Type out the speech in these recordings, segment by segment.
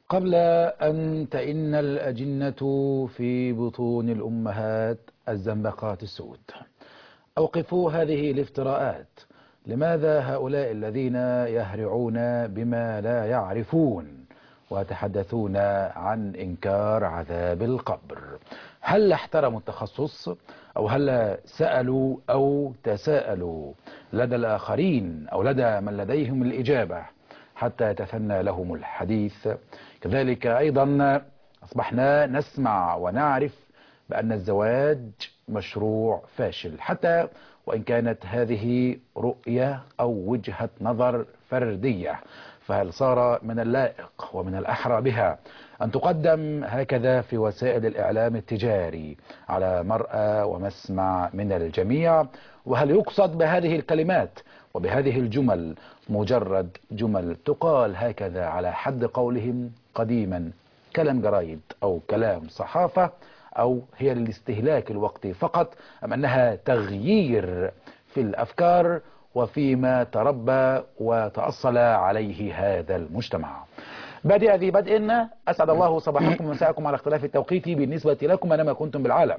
قبل أن تئن الأجنة في بطون الأمهات الزنبقات السود أوقفوا هذه الافتراءات لماذا هؤلاء الذين يهرعون بما لا يعرفون ويتحدثون عن إنكار عذاب القبر هل احترموا التخصص أو هل سألوا أو تساءلوا لدى الآخرين أو لدى من لديهم الإجابة حتى يتثنى لهم الحديث كذلك أيضا أصبحنا نسمع ونعرف بأن الزواج مشروع فاشل حتى وإن كانت هذه رؤية أو وجهة نظر فردية فهل صار من اللائق ومن الأحرى بها أن تقدم هكذا في وسائل الإعلام التجاري على مرأى ومسمع من الجميع وهل يقصد بهذه الكلمات وبهذه الجمل مجرد جمل تقال هكذا على حد قولهم قديما كلام جرايد أو كلام صحافة أو هي للاستهلاك الوقتي فقط أم أنها تغيير في الأفكار وفيما تربى وتأصل عليه هذا المجتمع بادئ ذي بدء أسعد الله صباحكم ومساءكم على اختلاف التوقيت بالنسبة لكم أينما كنتم بالعالم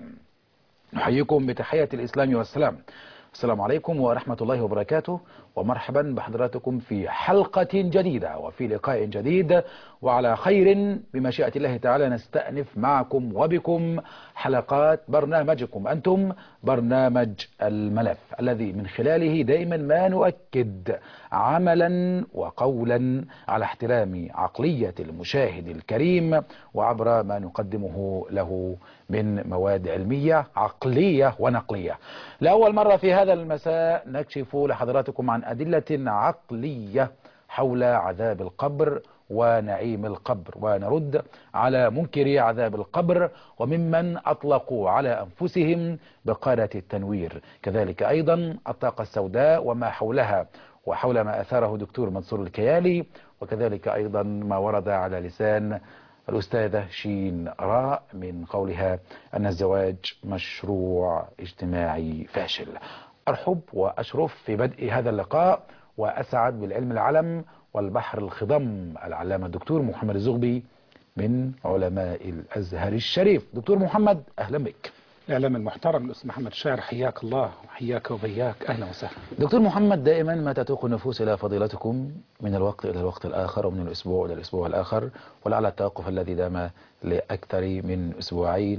نحييكم بتحية الإسلام والسلام السلام عليكم ورحمة الله وبركاته ومرحبا بحضراتكم في حلقة جديدة وفي لقاء جديد وعلى خير بمشيئة الله تعالى نستأنف معكم وبكم حلقات برنامجكم أنتم برنامج الملف الذي من خلاله دائما ما نؤكد عملا وقولا على احترام عقلية المشاهد الكريم وعبر ما نقدمه له من مواد علمية عقلية ونقلية لأول مرة في هذا المساء نكشف لحضراتكم عن أدلة عقلية حول عذاب القبر ونعيم القبر ونرد على منكري عذاب القبر وممن أطلقوا على أنفسهم بقالة التنوير كذلك أيضا الطاقة السوداء وما حولها وحول ما أثاره دكتور منصور الكيالي وكذلك أيضا ما ورد على لسان الأستاذة شين راء من قولها أن الزواج مشروع اجتماعي فاشل أرحب وأشرف في بدء هذا اللقاء وأسعد بالعلم العلم والبحر الخضم العلامة الدكتور محمد الزغبي من علماء الأزهر الشريف دكتور محمد أهلا بك الإعلام المحترم الأستاذ محمد شاعر حياك الله وحياك وبياك أهلا وسهلا دكتور محمد دائما ما تتوق النفوس إلى فضيلتكم من الوقت إلى الوقت الآخر ومن الأسبوع إلى الأسبوع الآخر ولعل التوقف الذي دام لأكثر من أسبوعين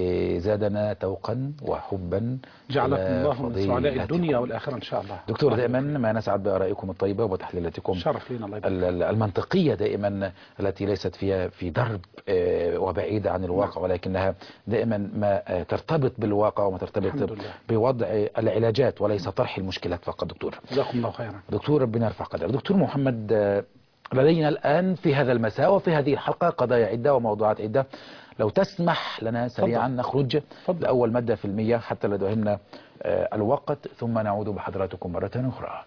زادنا توقا وحبا جعلكم الله من سعداء الدنيا والآخرة إن شاء الله دكتور دائما ما نسعد بآرائكم الطيبة وتحليلاتكم شرف لنا الله المنطقية دائما التي ليست فيها في درب وبعيدة عن الواقع ولكنها دائما ما ترتبط بالواقع وما ترتبط بوضع العلاجات وليس طرح المشكلات فقط دكتور جزاكم الله خيرا دكتور ربنا يرفع قدر دكتور محمد لدينا الآن في هذا المساء وفي هذه الحلقة قضايا عدة وموضوعات عدة لو تسمح لنا سريعا فضل. نخرج فضل. لأول مادة في المية حتى لا يدهمنا الوقت ثم نعود بحضراتكم مرة أخرى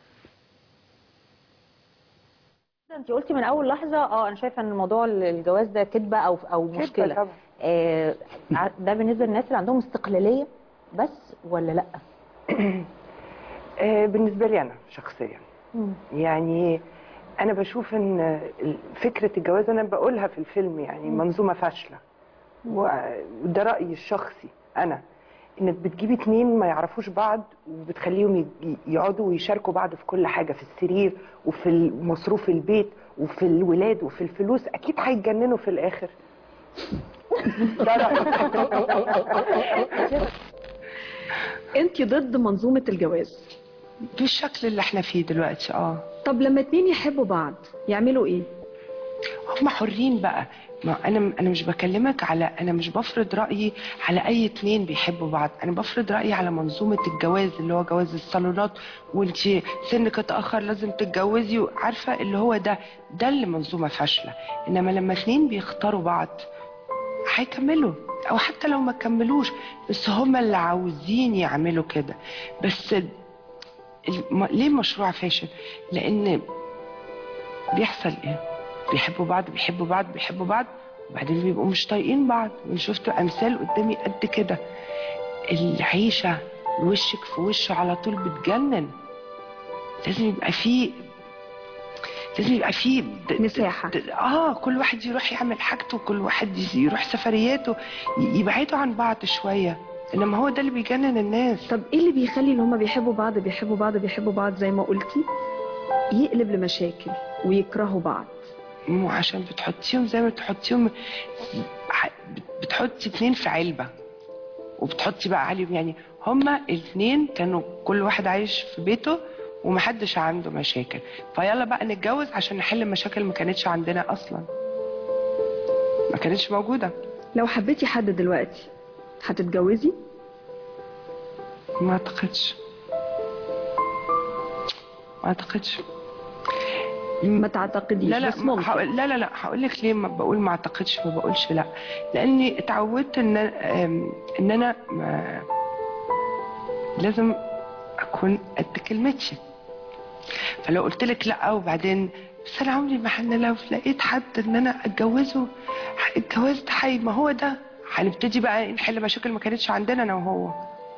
انت قلتي من اول لحظه اه انا شايفه ان موضوع الجواز ده كذبه او او مشكله طبعا. آه ده بالنسبه للناس اللي عندهم استقلاليه بس ولا لا آه بالنسبه لي انا شخصيا مم. يعني انا بشوف ان فكره الجواز انا بقولها في الفيلم يعني منظومه فاشله وده رايي الشخصي انا انك بتجيبي اتنين ما يعرفوش بعض وبتخليهم يقعدوا ويشاركوا بعض في كل حاجه في السرير وفي مصروف البيت وفي الولاد وفي الفلوس اكيد هيتجننوا في الاخر ده رايي انت ضد منظومه الجواز بالشكل اللي احنا فيه دلوقتي اه طب لما اتنين يحبوا بعض يعملوا ايه هم حرين بقى ما انا انا مش بكلمك على انا مش بفرض رايي على اي اتنين بيحبوا بعض انا بفرض رايي على منظومه الجواز اللي هو جواز الصالونات وانت سنك اتاخر لازم تتجوزي عارفه اللي هو ده ده اللي منظومه فاشله انما لما اتنين بيختاروا بعض هيكملوا او حتى لو ما كملوش بس هم اللي عاوزين يعملوا كده بس ليه مشروع فاشل لان بيحصل ايه بيحبوا بعض بيحبوا بعض بيحبوا بعض وبعدين بيبقوا مش طايقين بعض وانا شفت امثال قدامي قد كده العيشه وشك في وشه على طول بتجنن لازم يبقى فيه لازم يبقى فيه د- مساحة. د- اه كل واحد يروح يعمل حاجته كل واحد يروح سفرياته ي- يبعدوا عن بعض شويه انما هو ده اللي بيجنن الناس طب ايه اللي بيخلي اللي هما بيحبوا بعض بيحبوا بعض بيحبوا بعض زي ما قلتي يقلب لمشاكل ويكرهوا بعض مو عشان بتحطيهم زي ما تحطيهم ع- بتحطي اتنين في علبة وبتحطي بقى عليهم يعني هما الاتنين كانوا كل واحد عايش في بيته ومحدش عنده مشاكل فيلا بقى نتجوز عشان نحل مشاكل ما كانتش عندنا اصلا ما كانتش موجودة لو حبيتي حد دلوقتي هتتجوزي ما اعتقدش ما اعتقدش ما تعتقديش لا لا بس ما ممكن هقول لا لا لا هقول لك ليه ما بقول ما اعتقدش ما بقولش لا لاني اتعودت ان أم، ان انا ما لازم اكون قد كلمتي فلو قلت لك لا وبعدين بس انا عمري ما انا لو لقيت حد ان انا اتجوزه الجواز ده حي ما هو ده هنبتدي بقى نحل مشاكل ما كانتش عندنا انا وهو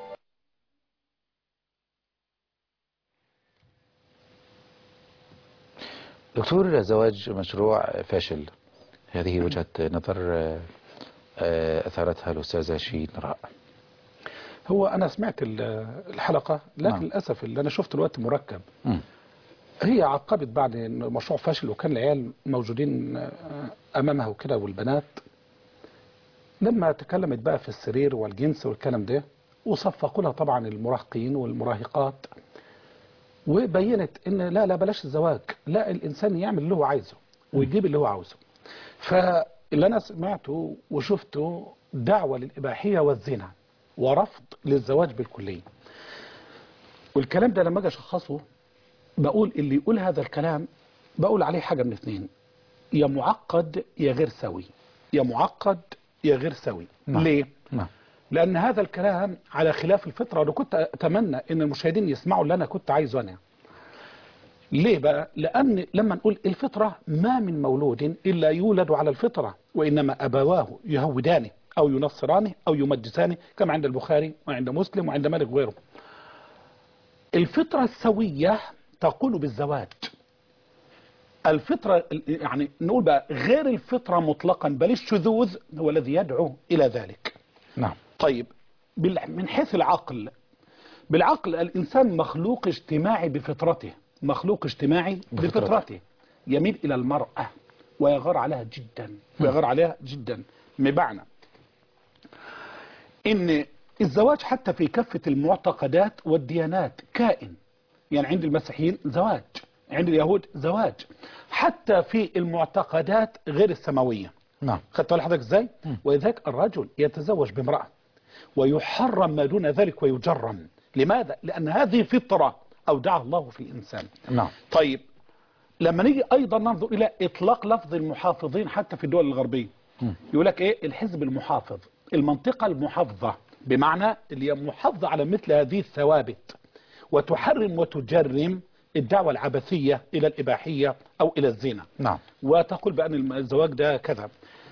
دكتور زواج مشروع فاشل هذه وجهة نظر آه، آه، أثارتها الأستاذة شيرين راء هو انا سمعت ال- الحلقه لكن نعم. للاسف اللي انا شفت الوقت مركب مم. هي عقبت بعد ان المشروع فاشل وكان العيال موجودين آه، امامها وكده والبنات لما تكلمت بقى في السرير والجنس والكلام ده وصفقوا لها طبعا المراهقين والمراهقات وبينت ان لا لا بلاش الزواج لا الانسان يعمل اللي هو عايزه ويجيب اللي هو عاوزه فاللي انا سمعته وشفته دعوه للاباحيه والزنا ورفض للزواج بالكليه والكلام ده لما اجي اشخصه بقول اللي يقول هذا الكلام بقول عليه حاجه من اثنين يا معقد يا غير سوي يا معقد يا غير سوي نعم. ليه نعم لان هذا الكلام على خلاف الفطره انا كنت اتمنى ان المشاهدين يسمعوا اللي انا كنت عايزه انا ليه بقى لان لما نقول الفطره ما من مولود الا يولد على الفطره وانما ابواه يهودانه او ينصرانه او يمجسانه كما عند البخاري وعند مسلم وعند مالك وغيره الفطره السويه تقول بالزواج الفطرة يعني نقول بقى غير الفطرة مطلقا بل الشذوذ هو الذي يدعو إلى ذلك نعم طيب بال- من حيث العقل بالعقل الإنسان مخلوق اجتماعي بفطرته مخلوق اجتماعي بفطرته. بفطرته يميل إلى المرأة ويغار عليها جدا ويغار عليها جدا بمعنى إن الزواج حتى في كافة المعتقدات والديانات كائن يعني عند المسيحيين زواج عند اليهود زواج حتى في المعتقدات غير السماوية نعم خدت بالك حضرتك ازاي ولذلك الرجل يتزوج بامرأة ويحرم ما دون ذلك ويجرم لماذا لأن هذه فطرة أودعها الله في الإنسان نعم طيب لما نيجي أيضا ننظر إلى إطلاق لفظ المحافظين حتى في الدول الغربية يقول لك إيه الحزب المحافظ المنطقة المحافظة بمعنى اللي هي محافظة على مثل هذه الثوابت وتحرم وتجرم الدعوة العبثية إلى الإباحية أو إلى الزنا نعم وتقول بأن الزواج ده كذا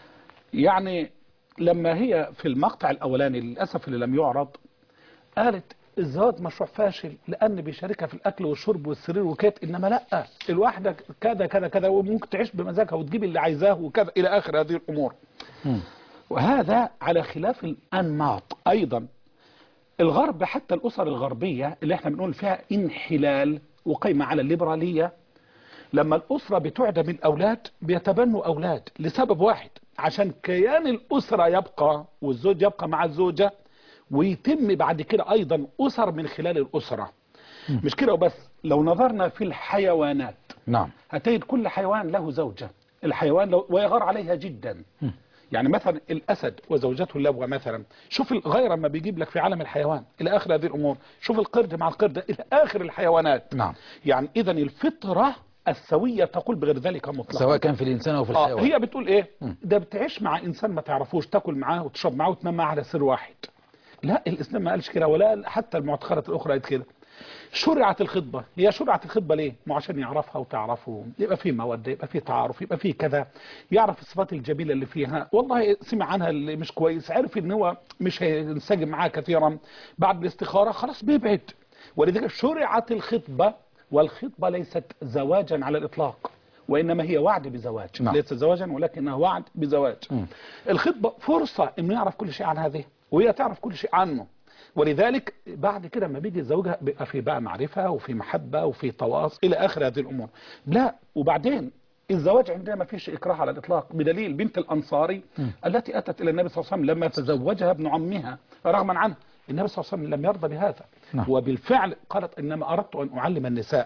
يعني لما هي في المقطع الأولاني للأسف اللي لم يعرض قالت الزواج مشروع فاشل لأن بيشاركها في الأكل والشرب والسرير وكات إنما لا الواحدة كذا كذا كذا وممكن تعيش بمزاجها وتجيب اللي عايزاه وكذا إلى آخر هذه الأمور مم. وهذا على خلاف الأنماط أيضا الغرب حتى الأسر الغربية اللي احنا بنقول فيها انحلال وقيمة على الليبرالية لما الأسرة بتعدم الأولاد بيتبنوا أولاد لسبب واحد عشان كيان الأسرة يبقى والزوج يبقى مع الزوجة ويتم بعد كده أيضا أسر من خلال الأسرة مش كده وبس لو نظرنا في الحيوانات نعم هتجد كل حيوان له زوجة الحيوان لو ويغار عليها جدا يعني مثلا الأسد وزوجته اللبوة مثلا شوف الغيرة ما بيجيب لك في عالم الحيوان إلى آخر هذه الأمور شوف القرد مع القردة إلى آخر الحيوانات نعم يعني إذا الفطرة السوية تقول بغير ذلك مطلقا سواء كان في الإنسان أو في آه الحيوان هي بتقول إيه مم. ده بتعيش مع إنسان ما تعرفوش تاكل معاه وتشرب معاه وتنام معاه على سر واحد لا الإسلام ما قالش كده ولا حتى المعتقدات الأخرى قالت كده شرعت الخطبة هي شرعت الخطبة ليه؟ ما عشان يعرفها وتعرفه يبقى في مودة يبقى في تعارف يبقى في كذا يعرف الصفات الجميلة اللي فيها والله سمع عنها اللي مش كويس عرف ان هو مش هينسجم معاها كثيرا بعد الاستخارة خلاص بيبعد ولذلك شرعت الخطبة والخطبة ليست زواجا على الإطلاق وإنما هي وعد بزواج نعم. ليس زواجا ولكنها وعد بزواج مم. الخطبة فرصة إنه يعرف كل شيء عن هذه وهي تعرف كل شيء عنه ولذلك بعد كده لما بيجي يتزوجها بيبقى في بقى معرفة وفي محبة وفي تواصل إلى آخر هذه الأمور لا وبعدين الزواج عندنا ما فيش إكراه على الإطلاق بدليل بنت الأنصاري التي أتت إلى النبي صلى الله عليه وسلم لما تزوجها ابن عمها رغما عنها النبي صلى الله عليه وسلم لم يرضى بهذا نعم. وبالفعل قالت إنما أردت أن أعلم النساء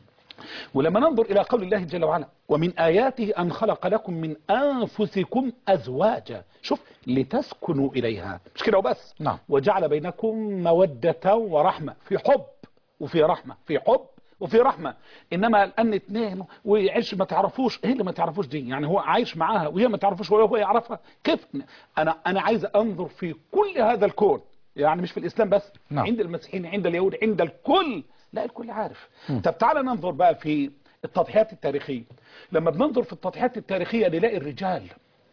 ولما ننظر إلى قول الله جل وعلا ومن آياته أن خلق لكم من أنفسكم أزواجا شوف لتسكنوا إليها مش كده وبس نعم. وجعل بينكم مودة ورحمة في حب وفي رحمة في حب وفي رحمة إنما الآن اتنين ويعيش ما تعرفوش هي اللي ما تعرفوش دي يعني هو عايش معاها وهي ما تعرفوش ولا هو يعرفها كيف أنا أنا عايز أنظر في كل هذا الكون يعني مش في الإسلام بس نعم. عند المسيحيين عند اليهود عند الكل لا الكل عارف طب تعالى ننظر بقى في التضحيات التاريخية لما بننظر في التضحيات التاريخية نلاقي الرجال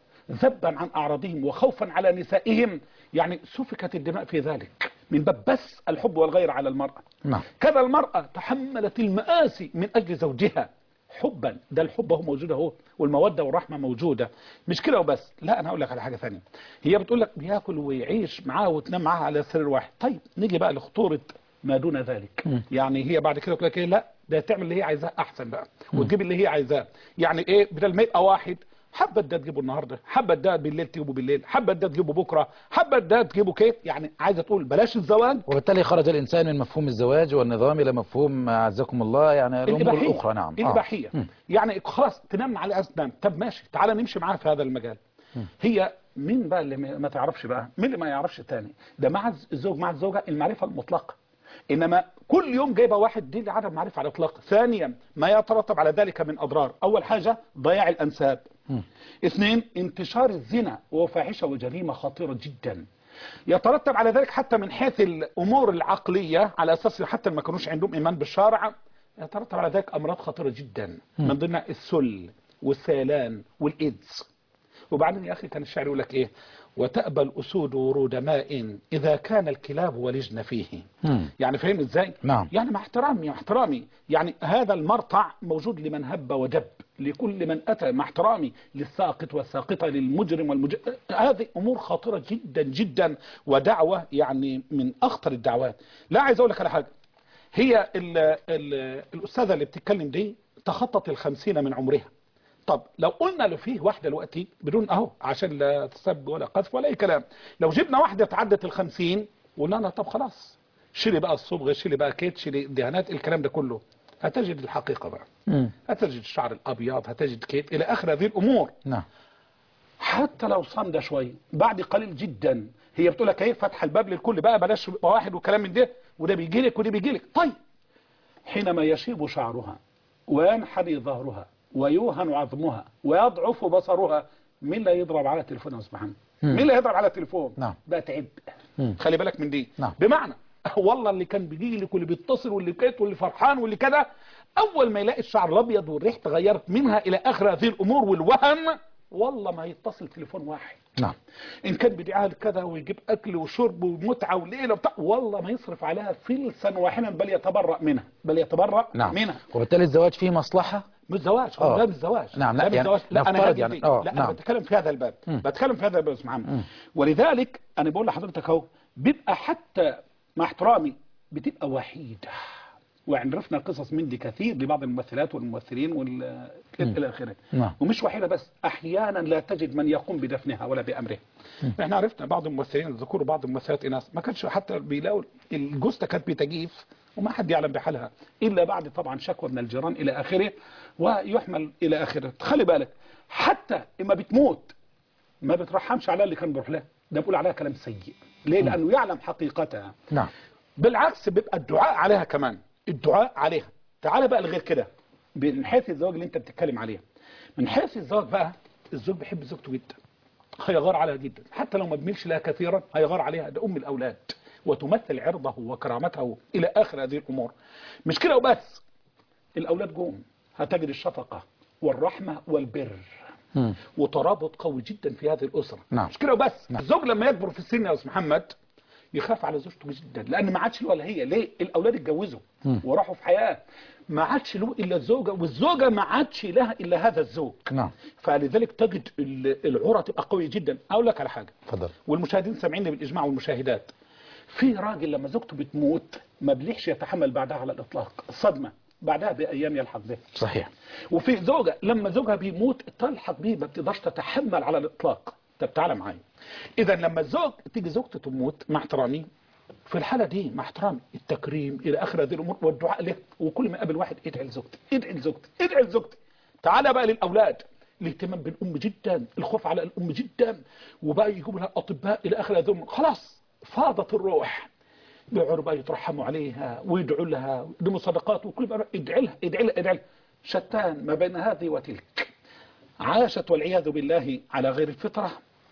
ذبا عن أعراضهم وخوفا على نسائهم يعني سفكت الدماء في ذلك من باب بس الحب والغير على المرأة نعم كذا المرأة تحملت المآسي من أجل زوجها حبا ده الحب هو موجود اهو والمودة والرحمة موجودة مش كده وبس لا أنا أقول لك على حاجة ثانية هي بتقول لك بياكل ويعيش معاه وتنام معاه على سرير واحد طيب نيجي بقى لخطورة ما دون ذلك يعني هي بعد كده تقول لك ايه لا ده تعمل اللي هي عايزاه احسن بقى وتجيب اللي هي عايزاه يعني ايه بدل ما يبقى واحد حبة ده تجيبه النهارده حبة ده بالليل تجيبه بالليل حبة ده تجيبه بكره حبة ده تجيبه كيف يعني عايزه تقول بلاش الزواج وبالتالي خرج الإنسان من مفهوم الزواج والنظام إلى مفهوم عزكم الله يعني الأمور الإباحية الأخرى نعم آه. الإباحية مم. يعني خلاص تنام على أسنان طب ماشي تعالى نمشي معاها في هذا المجال هي مين بقى اللي ما ما تعرفش بقى مين اللي ما يعرفش التاني ده مع الزوج مع الزوجة المعرفة المطلقة إنما كل يوم جايبة واحد دي لعدم معرفة على الإطلاق ثانيا ما يترتب على ذلك من أضرار أول حاجة ضياع الأنساب اثنين انتشار الزنا وهو فاحشة وجريمة خطيرة جدا يترتب على ذلك حتى من حيث الأمور العقلية على أساس حتى ما كانوش عندهم إيمان بالشرع يترتب على ذلك أمراض خطيرة جدا من ضمنها السل والسيلان والإيدز وبعدين يا أخي كان الشاعر يقول لك إيه وتأبى الأسود ورود ماء إذا كان الكلاب ولجن فيه مم. يعني فاهم إزاي نعم. يعني مع احترامي مع احترامي يعني هذا المرطع موجود لمن هب ودب لكل من أتى مع احترامي للساقط والساقطة للمجرم والمج... هذه أمور خطيرة جدا جدا ودعوة يعني من أخطر الدعوات لا عايز أقول لك على حاجة هي ال ال الأستاذة اللي بتتكلم دي تخطط الخمسين من عمرها طب لو قلنا له فيه واحدة دلوقتي بدون اهو عشان لا تسب ولا قذف ولا اي كلام لو جبنا واحدة تعدت الخمسين وقلنا لها طب خلاص شيلي بقى الصبغة شيلي بقى كيت شيلي دهانات الكلام ده كله هتجد الحقيقة بقى مم. هتجد الشعر الابيض هتجد كيت الى اخر هذه الامور نعم حتى لو صمد شوية بعد قليل جدا هي بتقول لك ايه فتح الباب للكل بقى بلاش يبقى واحد وكلام من ده وده بيجي لك وده بيجي لك طيب حينما يشيب شعرها وينحني ظهرها ويوهن عظمها ويضعف بصرها مين اللي يضرب على التليفون يا استاذ محمد مين اللي يضرب على التليفون نعم. بقى تعب مم. خلي بالك من دي نعم. بمعنى والله اللي كان بيجي لك واللي بيتصل واللي كات واللي فرحان واللي كده اول ما يلاقي الشعر الابيض والريح تغيرت منها الى اخر هذه الامور والوهم والله ما يتصل تليفون واحد نعم ان كان بدعاء كذا ويجيب اكل وشرب ومتعه وليله وبتاع والله ما يصرف عليها فلسا واحدا بل يتبرأ منها بل يتبرأ نعم منها وبالتالي الزواج فيه مصلحة مش زواج آه. هو ده مش زواج نعم، لا، ده مش يعني زواج لا انا نفترض هذه يعني، دي. آه، لا نعم. انا بتكلم في هذا الباب مم. بتكلم في هذا الباب يا استاذ مم. محمد ولذلك انا بقول لحضرتك اهو بيبقى حتى مع احترامي بتبقى وحيده وعرفنا قصص من دي كثير لبعض الممثلات والممثلين وال الى اخره نعم. ومش وحيده بس احيانا لا تجد من يقوم بدفنها ولا بامرها احنا عرفنا بعض الممثلين الذكور وبعض الممثلات اناث ما كانش حتى بيلاقوا الجثه كانت بتجيف وما حد يعلم بحالها الا بعد طبعا شكوى من الجيران الى اخره ويحمل الى اخره خلي بالك حتى اما بتموت ما بترحمش على اللي كان بيروح لها ده بيقول عليها كلام سيء ليه لانه يعلم حقيقتها نعم بالعكس بيبقى الدعاء عليها كمان الدعاء عليها تعال بقى لغير كده من حيث الزواج اللي انت بتتكلم عليه من حيث الزواج بقى الزوج بيحب زوجته جدا هيغار عليها جدا حتى لو ما بميلش لها كثيرا هيغار عليها ده ام الاولاد وتمثل عرضه وكرامته الى اخر هذه الامور مش كده وبس الاولاد جم هتجد الشفقه والرحمه والبر مم. وترابط قوي جدا في هذه الاسره نعم. مش كده وبس نعم. الزوج لما يكبر في السن يا استاذ محمد يخاف على زوجته جدا لان ما عادش له ولا هي ليه الاولاد اتجوزوا مم. وراحوا في حياه ما عادش له الا الزوجه والزوجه ما عادش لها الا هذا الزوج نعم فلذلك تجد ال- العرى تبقى قويه جدا اقول لك على حاجه اتفضل والمشاهدين سامعيني بالاجماع والمشاهدات في راجل لما زوجته بتموت ما بليحش يتحمل بعدها على الاطلاق الصدمه بعدها بايام يلحق بها صحيح وفي زوجة لما زوجها بيموت تلحق بيه ما بتقدرش تتحمل على الإطلاق طب تعالى معايا إذا لما الزوج تيجي زوجته تموت مع احترامي في الحالة دي مع احترامي التكريم إلى آخر هذه الأمور والدعاء له وكل ما قابل واحد ادعي لزوجتي ادعي لزوجتي ادعي لزوجتي تعالى بقى للأولاد الاهتمام بالأم جدا الخوف على الأم جدا وبقى يجيبوا لها أطباء إلى آخر هذه الأمور خلاص فاضت الروح يقعدوا بقى يترحموا عليها ويدعوا لها ويقدموا صدقات وكل بقى ادعي لها ادعي لها ادعي لها شتان ما بين هذه وتلك عاشت والعياذ بالله على غير الفطرة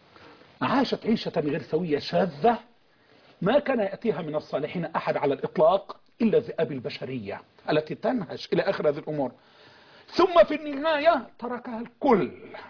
عاشت عيشة غير سوية شاذة ما كان يأتيها من الصالحين أحد على الإطلاق إلا ذئاب البشرية التي تنهش إلى آخر هذه الأمور ثم في النهاية تركها الكل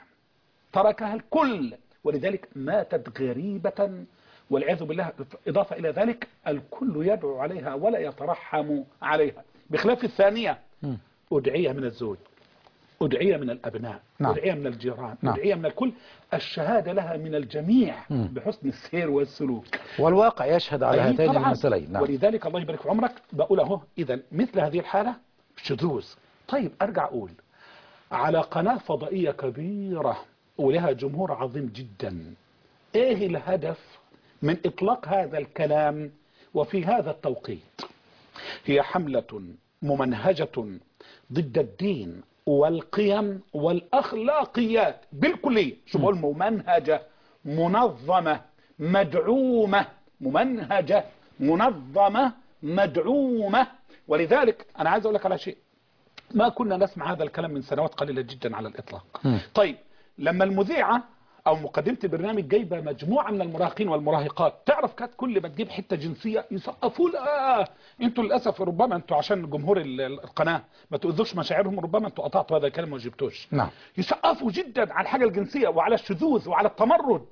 تركها الكل ولذلك ماتت غريبة والعياذ بالله إضافة إلى ذلك الكل يدعو عليها ولا يترحم عليها بخلاف الثانية مم. أدعية من الزوج أدعية من الأبناء نعم. أدعية من الجيران نعم. أدعية من الكل الشهادة لها من الجميع مم. بحسن السير والسلوك والواقع يشهد على أي هاتين طبعاً. المسألين نعم ولذلك الله يبارك في عمرك بقول اهو اذا مثل هذه الحالة شذوذ طيب ارجع اقول على قناة فضائية كبيرة ولها جمهور عظيم جدا ايه الهدف من اطلاق هذا الكلام وفي هذا التوقيت هي حملة ممنهجة ضد الدين والقيم والأخلاقيات بالكلية شو بقول ممنهجة منظمة مدعومة ممنهجة منظمة مدعومة ولذلك أنا عايز أقول لك على شيء ما كنا نسمع هذا الكلام من سنوات قليلة جدا على الإطلاق مم. طيب لما المذيعة أو مقدمة البرنامج جايبة مجموعة من المراهقين والمراهقات تعرف كانت كل ما تجيب حتة جنسية يسقفوا لها انتوا للأسف ربما انتوا عشان جمهور ال- ال- القناة ما تؤذوش مشاعرهم ربما انتوا قطعتوا هذا الكلام وما جبتوش نعم يسقفوا جدا على الحاجة الجنسية وعلى الشذوذ وعلى التمرد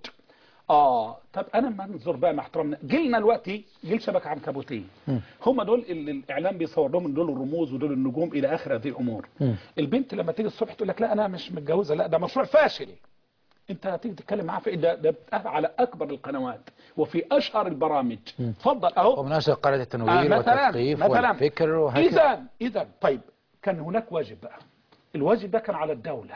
اه طب انا ما ننظر بقى مع احترامنا جيلنا دلوقتي جيل شبكه عنكبوتيه مم. هم دول اللي الاعلام بيصور لهم إن دول الرموز ودول النجوم الى اخر هذه الامور مم. البنت لما تيجي الصبح تقول لك لا انا مش متجوزه لا ده مشروع فاشل انت هتيجي تتكلم معاه في إيه؟ ده ده بتقال على اكبر القنوات وفي اشهر البرامج اتفضل اهو ومن أشهر قناة آه، التنوير مثلاً- والتثقيف مثلاً. والفكر وهكذا اذا اذا طيب كان هناك واجب بقى الواجب ده كان على الدولة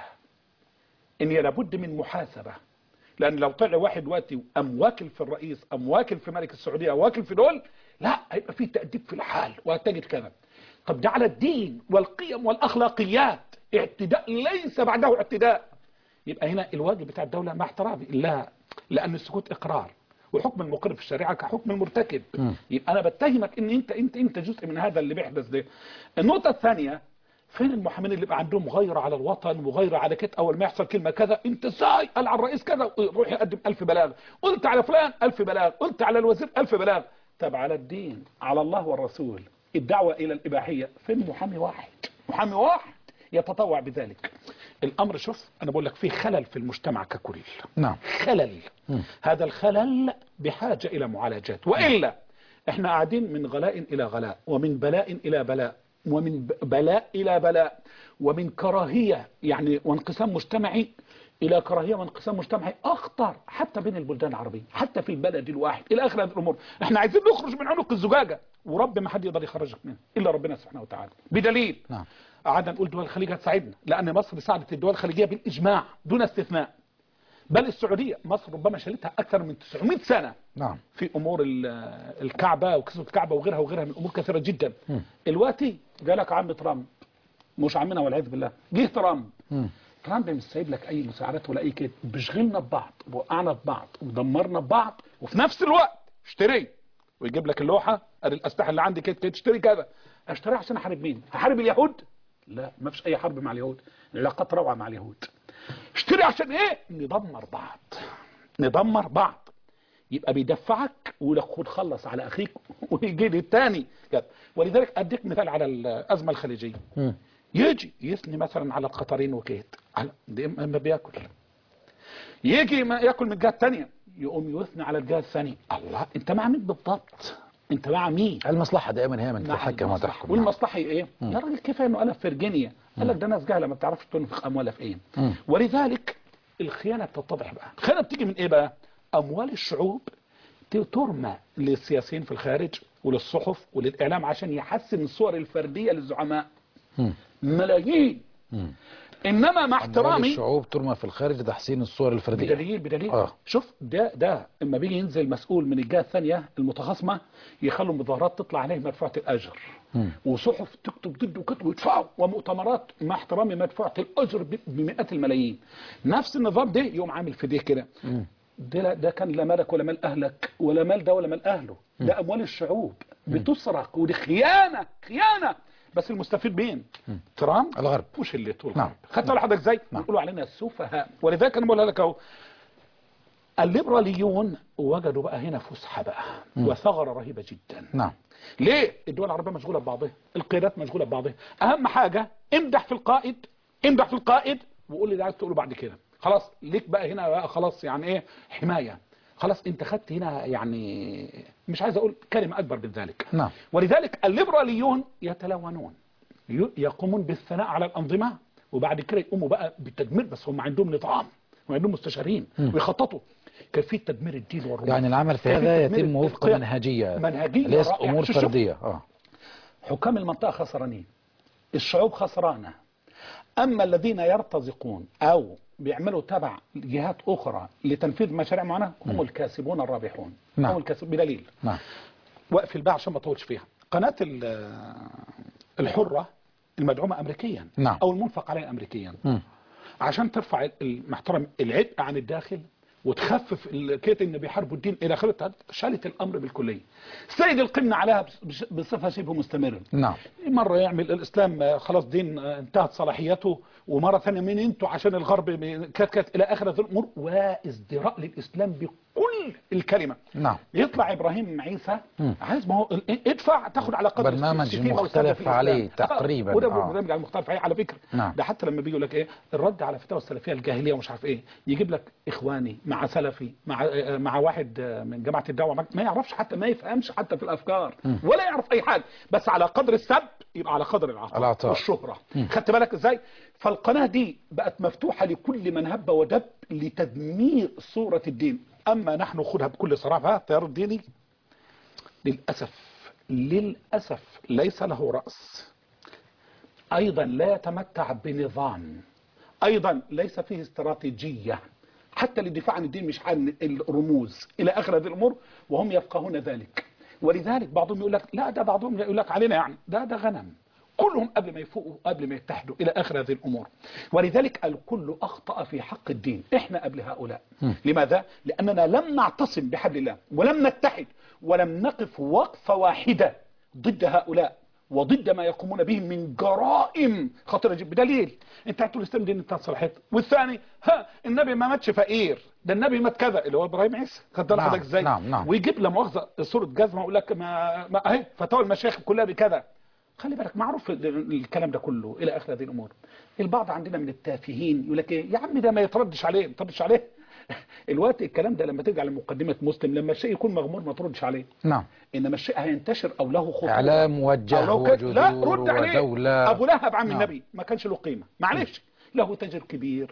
ان لابد من محاسبة لان لو طلع واحد دلوقتي ام واكل في الرئيس ام واكل في ملك السعودية او واكل في دول لا هيبقى في تأديب في الحال وهتجد كذا طب ده على الدين والقيم والاخلاقيات اعتداء ليس بعده اعتداء يبقى هنا الواجب بتاع الدولة مع احترامي لا لأن السكوت إقرار وحكم المقر في الشريعة كحكم المرتكب مم. يبقى أنا بتهمك إن أنت أنت أنت جزء من هذا اللي بيحدث ده النقطة الثانية فين المحامين اللي بقى عندهم غيرة على الوطن وغيرة على كده أول ما يحصل كلمة كذا أنت ازاي قال على الرئيس كذا روح يقدم ألف بلاغ قلت على فلان ألف بلاغ قلت على الوزير ألف بلاغ طب على الدين على الله والرسول الدعوة إلى الإباحية فين محامي واحد محامي واحد يتطوع بذلك الامر شوف انا بقول لك في خلل في المجتمع ككل نعم خلل مم. هذا الخلل بحاجة الى معالجات والا احنا قاعدين من غلاء الى غلاء ومن بلاء الى بلاء ومن ب- بلاء الى بلاء ومن كراهية يعني وانقسام مجتمعي الى كراهية وانقسام مجتمعي اخطر حتى بين البلدان العربية حتى في البلد الواحد الى اخر هذه الامور احنا عايزين نخرج من عنق الزجاجة ورب ما حد يقدر يخرجك منها الا ربنا سبحانه وتعالى بدليل نعم قعدنا نقول دول الخليج هتساعدنا لأن مصر ساعدت الدول الخليجية بالإجماع دون استثناء بل السعودية مصر ربما شالتها أكثر من 900 سنة نعم في أمور ال- الكعبة وكسوة الكعبة وغيرها وغيرها من أمور كثيرة جدا مم. الوقتي جالك عم ترامب مش عمنا والعياذ بالله جه ترامب مم. ترامب مش سايب لك أي مساعدات ولا أي كده بيشغلنا ببعض وقعنا ببعض ودمرنا ببعض وفي نفس الوقت اشتري ويجيب لك اللوحة ادي الأسلحة اللي عندي كده كده تشتري كذا اشتريها عشان احارب مين؟ هحارب اليهود؟ لا ما فيش اي حرب مع اليهود العلاقات روعه مع اليهود اشتري عشان ايه ندمر بعض ندمر بعض يبقى بيدفعك ويقول لك خد خلص على اخيك ويجي لي الثاني كده ولذلك اديك مثال على الازمه الخليجيه مم. يجي يثني مثلا على القطرين وكيت على دي اما بياكل يجي ما ياكل من الجهه الثانيه يقوم يثني على الجهه الثانيه الله انت مع مين بالضبط انت مع مين المصلحة دائما هي من مع تتحكم المصلحة. وتحكم والمصلحه ايه يا راجل كفايه انه انا في فرجينيا قال لك ده ناس جهله ما بتعرفش تنفق اموالها في ايه مم. ولذلك الخيانه بتتضح بقى الخيانه بتيجي من ايه بقى اموال الشعوب ت- ترمى للسياسيين في الخارج وللصحف وللاعلام عشان يحسن الصور الفرديه للزعماء مم. ملايين مم. انما مع أموال احترامي الشعوب ترمى في الخارج لتحسين الصور الفردية بدليل بدليل آه. شوف ده ده اما بيجي ينزل مسؤول من الجهه الثانيه المتخاصمه يخلوا مظاهرات تطلع عليه مدفوعه الاجر مم. وصحف تكتب ضده كتب ويدفعوا ومؤتمرات مع احترامي مدفوعه الاجر ب- بمئات الملايين نفس النظام ده يقوم عامل في ده كده ده لا- ده كان لا مالك ولا مال اهلك ولا مال ده ولا مال اهله ده اموال الشعوب بتسرق ودي خيانه خيانه بس المستفيد مين؟ ترامب الغرب مش اللي طول نعم. خدت بالك حضرتك ازاي؟ نعم. بيقولوا علينا السفهاء ولذلك انا بقول لك اهو الليبراليون وجدوا بقى هنا فسحه بقى وثغره رهيبه جدا نعم ليه الدول العربيه مشغوله ببعضها القيادات مشغوله ببعضها اهم حاجه امدح في القائد امدح في القائد وقول لي ده عايز تقوله بعد كده خلاص ليك بقى هنا بقى خلاص يعني ايه حمايه خلاص انت خدت هنا يعني مش عايز اقول كلمه اكبر من ذلك نعم. ولذلك الليبراليون يتلونون ي- يقومون بالثناء على الانظمه وبعد كده يقوموا بقى بالتدمير بس هم عندهم نظام وعندهم مستشارين ويخططوا كيفيه تدمير الدين والرموز يعني العمل في كيفية هذا تدمير يتم وفق القيم. منهجية منهجية ليس رائعة. أمور شوف- شوف. فردية آه. حكام المنطقة خسرانين الشعوب خسرانة أما الذين يرتزقون أو بيعملوا تبع جهات أخرى لتنفيذ مشاريع معينة هم الكاسبون الرابحون نعم. هم الكاسبون بدليل نعم وقف الباع عشان ما اطولش فيها قناة ال- الحرة المدعومة أمريكيا نعم. أو المنفق عليها أمريكيا مم. عشان ترفع المحترم العبء عن الداخل وتخفف الكيت ان بيحاربوا الدين الى اخره شالت الامر بالكليه. سيد القمه عليها بص- بصفه شبه مستمره. نعم مرة يعمل الإسلام آه، خلاص دين آه، انتهت صلاحيته ومرة ثانية مين انتوا عشان الغرب ب- كات كات إلى آخر هذه الأمور وازدراء للإسلام بكل الكلمة نعم يطلع إبراهيم عيسى مم. عايز ما هو ال- ادفع تاخد على قدر برنامج الستين أو مختلف السبعين في الإسلام. عليه آه، تقريباً، وده آه. برنامج على مختلف عليه على فكرة نعم. ده حتى لما بيجي يقول لك إيه الرد على فتاوى السلفية الجاهلية ومش عارف إيه يجيب لك إخواني مع سلفي مع آه، مع واحد آه، من جماعة الدعوة ما- ما يعرفش حتى ما يفهمش حتى في الأفكار ولا يعرف أي حاجة بس على قدر السب يبقى على قدر العطاء العطاء. والشهرة خدت بالك ازاي فالقناة دي بقت مفتوحة لكل من هب ودب لتدمير صورة الدين اما نحن خدها بكل صراحة التيار الديني للأسف للأسف ليس له رأس ايضا لا يتمتع بنظام ايضا ليس فيه استراتيجية حتى للدفاع عن الدين مش عن الرموز الى اخر هذه الامور وهم يفقهون ذلك ولذلك بعضهم يقول لك لا ده بعضهم يقول لك علينا يعني ده ده غنم كلهم قبل ما يفوقوا قبل ما يتحدوا الى اخر هذه الامور ولذلك الكل اخطا في حق الدين احنا قبل هؤلاء لماذا لاننا لم نعتصم بحبل الله ولم نتحد ولم نقف وقفه واحده ضد هؤلاء وضد ما يقومون به من جرائم خطيره جدا بدليل انت هتقول الاسلام دين انتهت صلاحيته والثاني ها النبي ما ماتش فقير ده النبي مات كذا اللي هو ابراهيم عيسى خد بالك نعم، حضرتك ازاي نعم، نعم. ويجيب لا مؤاخذه صوره جزمه ويقول لك ما, ما اهي فتاوى المشايخ كلها بكذا خلي بالك معروف ال- الكلام ده كله الى اخر هذه الامور البعض عندنا من التافهين يقول لك ايه يا عم ده ما يتردش عليه ما يتردش عليه الوقت الكلام ده لما ترجع لمقدمه مسلم لما الشيء يكون مغمور ما تردش عليه نعم انما الشيء هينتشر او له خطوره إعلام أو موجه لو كان- لا وجذور رد عليه ودولة ابو لهب عم نعم. النبي ما كانش له قيمه معلش له تاجر كبير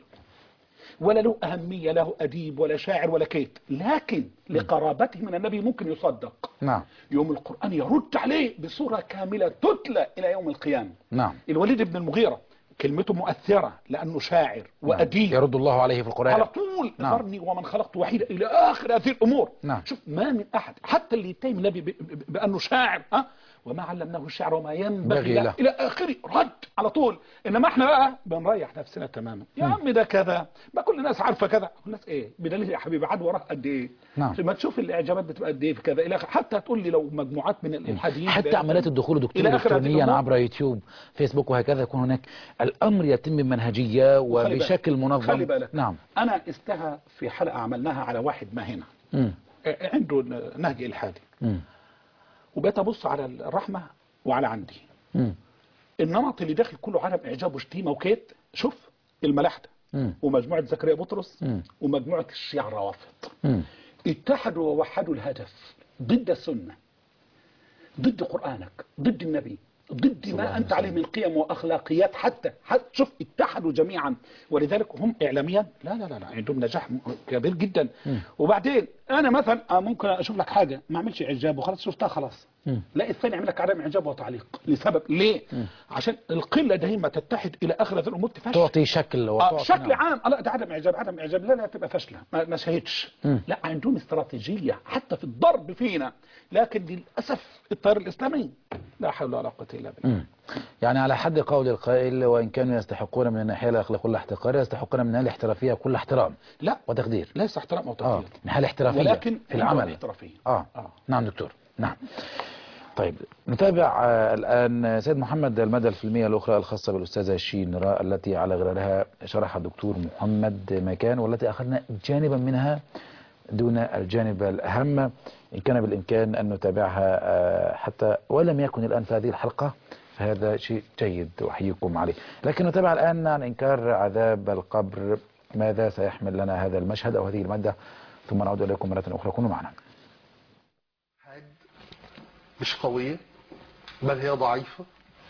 ولا له اهميه له اديب ولا شاعر ولا كيت لكن لقرابته من النبي ممكن يصدق نعم يوم القران يرد عليه بصوره كامله تتلى الى يوم القيامه نعم الوليد بن المغيره كلمته مؤثره لانه شاعر واديب يرد الله عليه في على القرآن طول نعم. ذرني ومن خلقت وحيدا الى اخر هذه الامور نعم. شوف ما من احد حتى اللي يتهم النبي ب- ب- بانه شاعر ها وما علمناه الشعر وما ينبغي بغي له له. الى اخره رد على طول انما احنا بقى بنريح نفسنا تماما يا عم ده كذا بقى كل الناس عارفه كذا الناس ايه بدليل يا حبيبي عاد وراه قد ايه نعم. ما تشوف الاعجابات بتبقى قد ايه في كذا الى آخره. حتى تقول لي لو مجموعات من الالحاديين حتى عمليات الدخول دكتور إلى آخر هذه الكترونيا الأمور. عبر يوتيوب فيسبوك وهكذا يكون هناك الأمر يتم بمنهجية وخلي بالك. وبشكل منظم خلي بالك نعم انا استها في حلقه عملناها على واحد ما هنا مم. عنده نهج الحادي مم. وبقيت ابص على الرحمه وعلى عندي مم. النمط اللي داخل كله عدم اعجاب وشتيمه وكيت شوف الملاحده مم. ومجموعه زكريا بطرس مم. ومجموعه الشيعة الروافض مم. اتحدوا ووحدوا الهدف ضد السنة ضد قرآنك ضد النبي ضد الله ما عليه أنت عليه وسلم. من قيم وأخلاقيات حتى, حتى شوف اتحدوا جميعا ولذلك هم إعلاميا لا لا لا, لا عندهم نجاح م- كبير جدا وبعدين أنا مثلا آه، ممكن أشوف لك حاجة ما أعملش إعجاب وخلاص شفتها خلاص مم. لا الثاني يعمل لك عدم إعجاب وتعليق لسبب ليه؟ عشان القلة دايما تتحد إلى آخر الأمور تفشل تعطي شكل آه وتعطي بشكل نعم. عام آه، لا ده عدم اعجاب عدم اعجاب لا لا تبقى فاشله ما, ما شهدش مم. لا عندهم استراتيجيه حتى في الضرب فينا لكن للاسف التيار الاسلامي لا حول ولا قوه الا بالله مم. يعني على حد قول القائل وإن كانوا يستحقون من الناحية الأخلاقية كل احتقار يستحقون من الناحية الاحترافية كل احترام لا وتقدير ليس احترام او اه تقدير من الناحية الاحترافية ولكن في العمل احترافيه آه. آه. نعم دكتور نعم طيب نتابع آه، الآن سيد محمد المدى الفيلمية الأخرى الخاصة بالأستاذة شين راء التي على غرارها شرح الدكتور محمد مكان والتي أخذنا جانبا منها دون الجانب الأهم إن كان بالإمكان أن نتابعها آه، حتى ولم يكن الآن في هذه الحلقة فهذا شيء جيد أحييكم عليه لكن نتابع الآن عن إنكار عذاب القبر ماذا سيحمل لنا هذا المشهد أو هذه المادة ثم نعود إليكم مرة أخرى كونوا معنا حاد مش قوية بل هي ضعيفة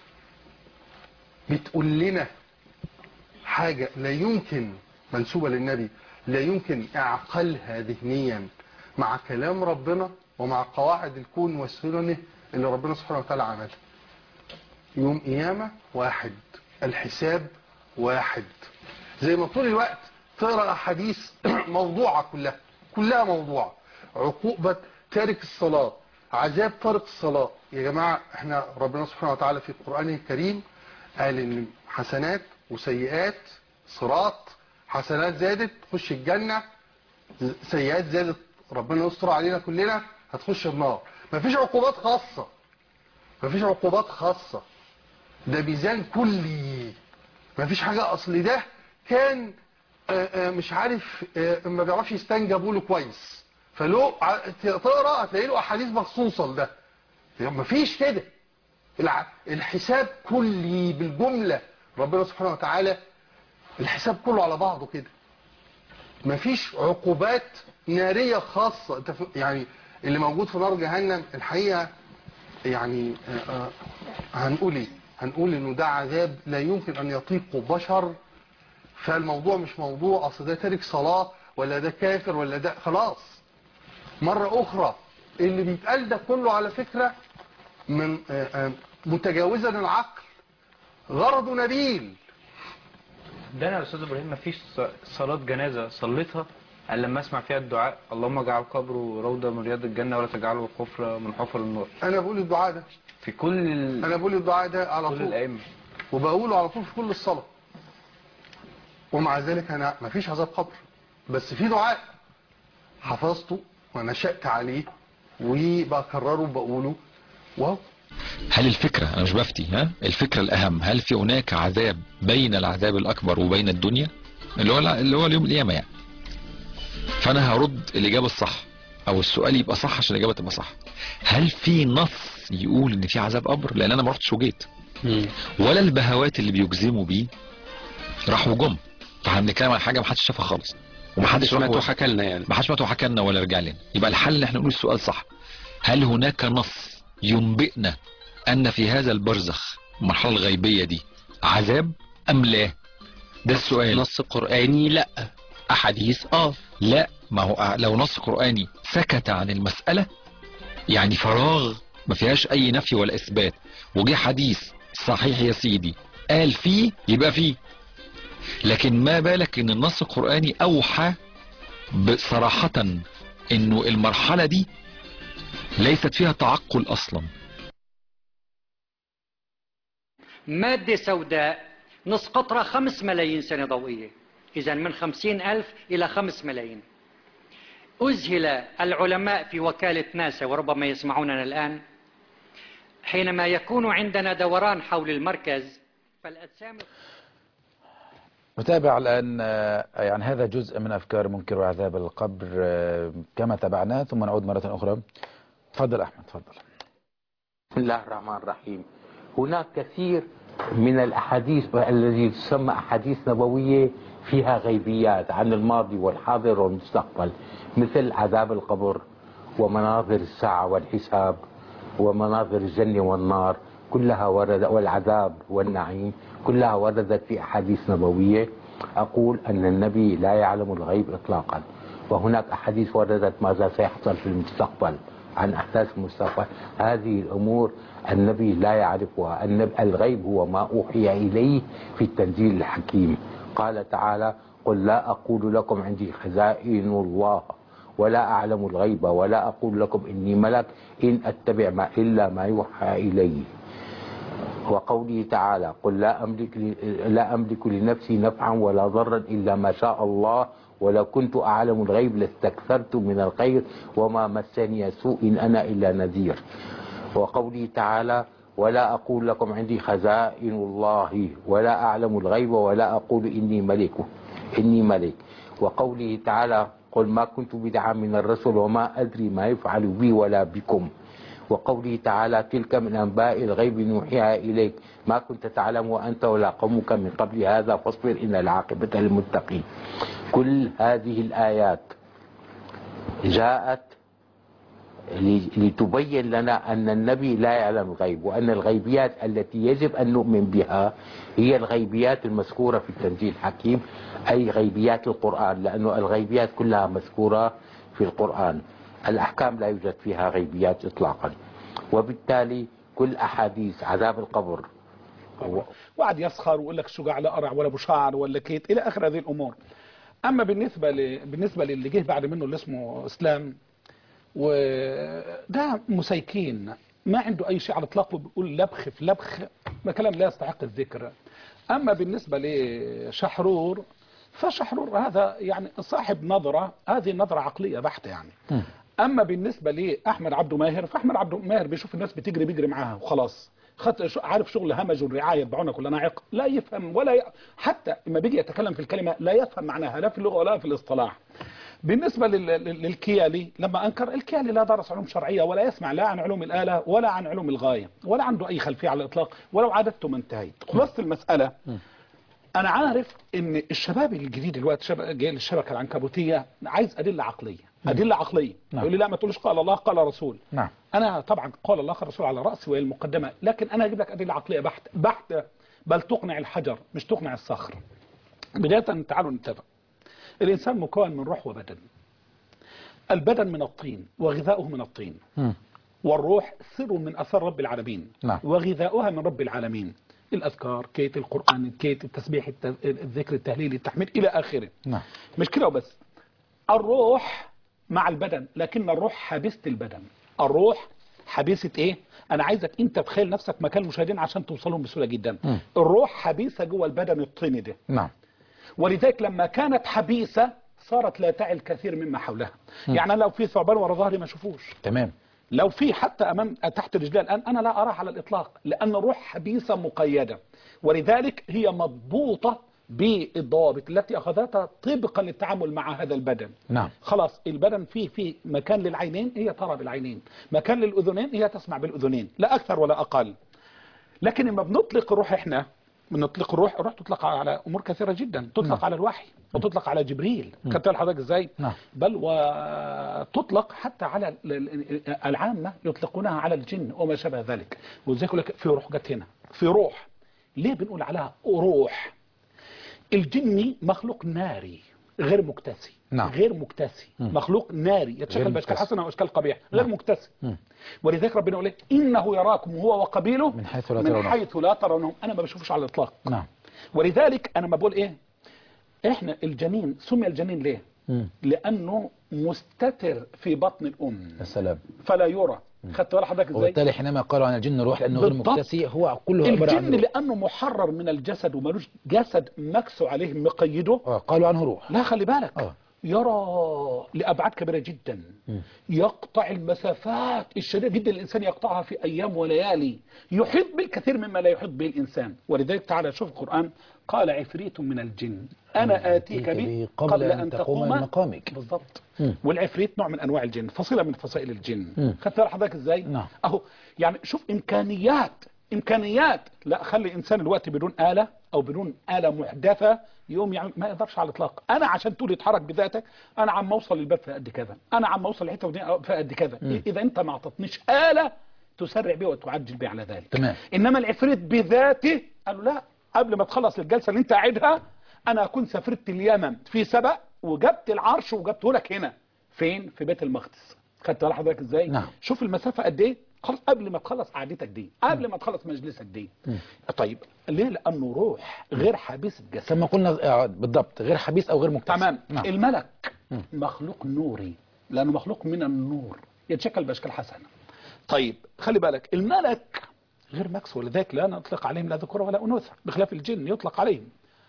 بتقول لنا حاجة لا يمكن منسوبة للنبي لا يمكن اعقلها ذهنيا مع كلام ربنا ومع قواعد الكون والسنن اللي ربنا سبحانه وتعالى عملها يوم قيامة واحد الحساب واحد زي ما طول الوقت تقرا احاديث موضوعه كلها كلها موضوعه عقوبه تارك الصلاه عذاب تارك الصلاه يا جماعه احنا ربنا سبحانه وتعالى في القران الكريم قال ان حسنات وسيئات صراط حسنات زادت تخش الجنه سيئات زادت ربنا يستر علينا كلنا هتخش النار مفيش عقوبات خاصه مفيش عقوبات خاصه ده ميزان كلي مفيش حاجة اصل ده كان آه، آه، مش عارف آه، ما بيعرفش يستنجب له كويس فلو ع- تقرا هتلاقي له احاديث مخصوصه لده يعني مفيش كده الع- الحساب كلي بالجمله ربنا سبحانه وتعالى الحساب كله على بعضه كده مفيش عقوبات ناريه خاصه انت ف- يعني اللي موجود في نار جهنم الحقيقه يعني آه، آه، هنقول ايه هنقول انه ده عذاب لا يمكن ان يطيقه بشر فالموضوع مش موضوع اصل ده تارك صلاة ولا ده كافر ولا ده خلاص مرة اخرى اللي بيتقال ده كله على فكرة من آه، آه، متجاوزا العقل غرضه نبيل ده انا يا استاذ ابراهيم مفيش ص- صلاه جنازه صليتها الا لما اسمع فيها الدعاء اللهم اجعل قبره روضه من رياض الجنه ولا تجعله حفره من حفر النار انا بقول الدعاء ده في كل ال... انا بقول الدعاء ده على كل طول الائمه وبقوله على طول في كل الصلاة ومع ذلك انا مفيش عذاب قبر بس في دعاء حفظته ونشأت عليه وبكرره وبقوله وهو هل الفكرة أنا مش بفتي ها الفكرة الأهم هل في هناك عذاب بين العذاب الأكبر وبين الدنيا اللي هو اللي هو اليوم القيامة يعني فأنا هرد الإجابة الصح أو السؤال يبقى صح عشان الإجابة تبقى صح هل في نص يقول إن في عذاب قبر لأن أنا ما رحتش وجيت ولا البهوات اللي بيجزموا بيه راحوا جم فاحنا بنتكلم عن حاجة ما حدش شافها خالص وما حدش راح سمعته وجه. حكى لنا يعني ما حدش مات وحكى لنا ولا رجع لنا يبقى الحل ان احنا نقول السؤال صح هل هناك نص ينبئنا ان في هذا البرزخ المرحله الغيبيه دي عذاب ام لا ده السؤال نص قرآني لا أحاديث اه لا ما هو لو نص قراني سكت عن المساله يعني فراغ ما فيهاش اي نفي ولا اثبات وجه حديث صحيح يا سيدي قال فيه يبقى فيه لكن ما بالك ان النص القراني اوحى بصراحه انه المرحله دي ليست فيها تعقل اصلا مادة سوداء نص قطرة خمس ملايين سنة ضوئية إذا من خمسين ألف إلى خمس ملايين أذهل العلماء في وكالة ناسا وربما يسمعوننا الآن حينما يكون عندنا دوران حول المركز فالأجسام نتابع الآن آه، يعني هذا جزء من أفكار منكر عذاب القبر آه، كما تابعناه ثم نعود مرة أخرى تفضل أحمد تفضل بسم الله الرحمن الرحيم هناك كثير من الأحاديث الذي تسمى أحاديث نبوية فيها غيبيات عن الماضي والحاضر والمستقبل مثل عذاب القبر ومناظر الساعة والحساب ومناظر الجنة والنار كلها ورد والعذاب والنعيم كلها وردت في أحاديث نبوية أقول أن النبي لا يعلم الغيب إطلاقا وهناك أحاديث وردت ماذا سيحصل في المستقبل عن أحداث المستقبل هذه الأمور النبي لا يعرفها النبي الغيب هو ما أوحي إليه في التنزيل الحكيم قال تعالى قل لا أقول لكم عندي خزائن الله ولا أعلم الغيب ولا أقول لكم إني ملك إن أتبع ما إلا ما يوحى إلي وقوله تعالى قل لا أملك, لا أملك لنفسي نفعا ولا ضرا إلا ما شاء الله ولو كنت أعلم الغيب لاستكثرت من الخير وما مسني سوء إن أنا إلا نذير وقوله تعالى ولا أقول لكم عندي خزائن الله ولا أعلم الغيب ولا أقول إني ملك إني ملك وقوله تعالى قل ما كنت بدعا من الرسل وما أدري ما يفعل بي ولا بكم وقوله تعالى تلك من أنباء الغيب نوحيها إليك ما كنت تعلم وأنت ولا قومك من قبل هذا فاصبر إن العاقبة للمتقين كل هذه الآيات جاءت لتبين لنا أن النبي لا يعلم الغيب وأن الغيبيات التي يجب أن نؤمن بها هي الغيبيات المذكورة في التنزيل الحكيم أي غيبيات القرآن لأن الغيبيات كلها مذكورة في القرآن الأحكام لا يوجد فيها غيبيات إطلاقا وبالتالي كل أحاديث عذاب القبر وقعد يسخر ويقول لك شجاع لا قرع ولا ابو شعر ولا كيت الى اخر هذه الامور اما بالنسبه ل... بالنسبه للي جه بعد منه اللي اسمه اسلام وده مسيكين ما عنده اي شيء على الاطلاق وبيقول لبخ في لبخ ما كلام لا يستحق الذكر اما بالنسبه لشحرور فشحرور هذا يعني صاحب نظره هذه نظره عقليه بحته يعني اما بالنسبه لاحمد عبده ماهر فاحمد عبده ماهر بيشوف الناس بتجري بيجري معاها وخلاص خط عارف شغل همج والرعايه يتبعون كل ناعق لا يفهم ولا ي... حتى لما بيجي يتكلم في الكلمه لا يفهم معناها لا في اللغه ولا في الاصطلاح بالنسبة لل... للكيالي لما أنكر الكيالي لا درس علوم شرعية ولا يسمع لا عن علوم الآلة ولا عن علوم الغاية ولا عنده أي خلفية على الإطلاق ولو عادته ما انتهيت خلاصة المسألة أنا عارف إن الشباب الجديد دلوقتي شباب جاي للشبكة العنكبوتية عايز أدلة عقلية أدلة عقلية نعم. يقول لي لا ما تقولش قال الله قال رسول نعم أنا طبعا قال الله قال رسول على رأسي وهي المقدمة لكن أنا أجيب لك أدلة عقلية بحتة بحتة بل تقنع الحجر مش تقنع الصخر بداية تعالوا نتفق الإنسان مكون من روح وبدن البدن من الطين وغذاؤه من الطين مم. والروح سر من أثر رب العالمين نعم. وغذاؤها من رب العالمين الأذكار كيت القرآن كيت التسبيح الت- الذكر التهليل التحميد إلى آخره نعم مش كده وبس الروح مع البدن لكن الروح حبيسة البدن الروح حبيسة ايه انا عايزك انت تخيل نفسك مكان المشاهدين عشان توصلهم بسهولة جدا مم. الروح حبيسة جوه البدن الطيني ده نعم ولذلك لما كانت حبيسة صارت لا تعي الكثير مما حولها يعني أنا لو في ثعبان ورا ظهري ما اشوفوش تمام لو في حتى امام تحت رجلي الان انا لا اراه على الاطلاق لان الروح حبيسه مقيده ولذلك هي مضبوطه بالضوابط التي اخذتها طبقا للتعامل مع هذا البدن نعم خلاص البدن فيه فيه مكان للعينين هي ترى بالعينين مكان للاذنين هي تسمع بالاذنين لا اكثر ولا اقل لكن لما بنطلق الروح احنا بنطلق الروح الروح تطلق على امور كثيره جدا تطلق نعم. على الوحي وتطلق على جبريل مم. كتب حضرتك ازاي نعم بل وتطلق حتى على ال- ال- العامة يطلقونها على الجن وما شابه ذلك وزي يقول لك في روح جت هنا في روح ليه بنقول عليها روح الجني مخلوق ناري غير مكتسي نعم. غير مكتسي مم. مخلوق ناري غير يتشكل باشكال مكتسي. حسنه واشكال قبيحه غير نعم. مكتسي مم. ولذلك ربنا يقول إيه؟ انه يراكم هو وقبيله من حيث لا من ترونهم. حيث لا ترونهم انا ما بشوفش على الاطلاق نعم ولذلك انا ما بقول ايه احنا الجنين سمي الجنين ليه مم. لانه مستتر في بطن الام يا سلام فلا يرى خدت بالك حضرتك ازاي وبالتالي حينما قالوا عن الجن روح لأنه غير بالضبط. مكتسي هو كله عبارة عن الجن روح. لانه محرر من الجسد ومالوش جسد مكسو عليه مقيده آه، قالوا عنه روح لا خلي بالك آه. يرى لابعاد كبيره جدا مم. يقطع المسافات الشديده جدا الانسان يقطعها في ايام وليالي يحيط بالكثير مما لا يحيط به الانسان ولذلك تعالى شوف القران قال عفريت من الجن انا اتيك به قبل أن تقوم من مقامك بالضبط مم. والعفريت نوع من انواع الجن فصيله من فصائل الجن مم. خدت بالك حضرتك ازاي نعم. اهو يعني شوف امكانيات امكانيات لا خلي انسان الوقت بدون اله او بدون اله محدثه يوم يعني ما يقدرش على الاطلاق انا عشان تقول يتحرك بذاتك انا عم اوصل للباب في قد كذا انا عم اوصل لحته ودي في قد كذا مم. اذا انت ما اعطتنيش اله تسرع بيه وتعجل بيه على ذلك تمام انما العفريت بذاته قالوا لا قبل ما تخلص الجلسه اللي انت قاعدها انا اكون سافرت اليمن في سبق وجبت العرش وجبته لك هنا فين في بيت المقدس خدت بالك حضرتك ازاي نعم. شوف المسافه قد ايه خلاص قبل ما تخلص قعدتك دي قبل ما تخلص مجلسك دي مم. طيب ليه لانه روح غير حبيس الجسد كما قلنا آه، بالضبط غير حبيس او غير مكتسب تمام نعم. الملك مم. مخلوق نوري لانه مخلوق من النور يتشكل باشكال حسنه طيب خلي بالك الملك غير مكس ولذلك لا نطلق عليهم لا ذكور ولا انوثه بخلاف الجن يطلق عليهم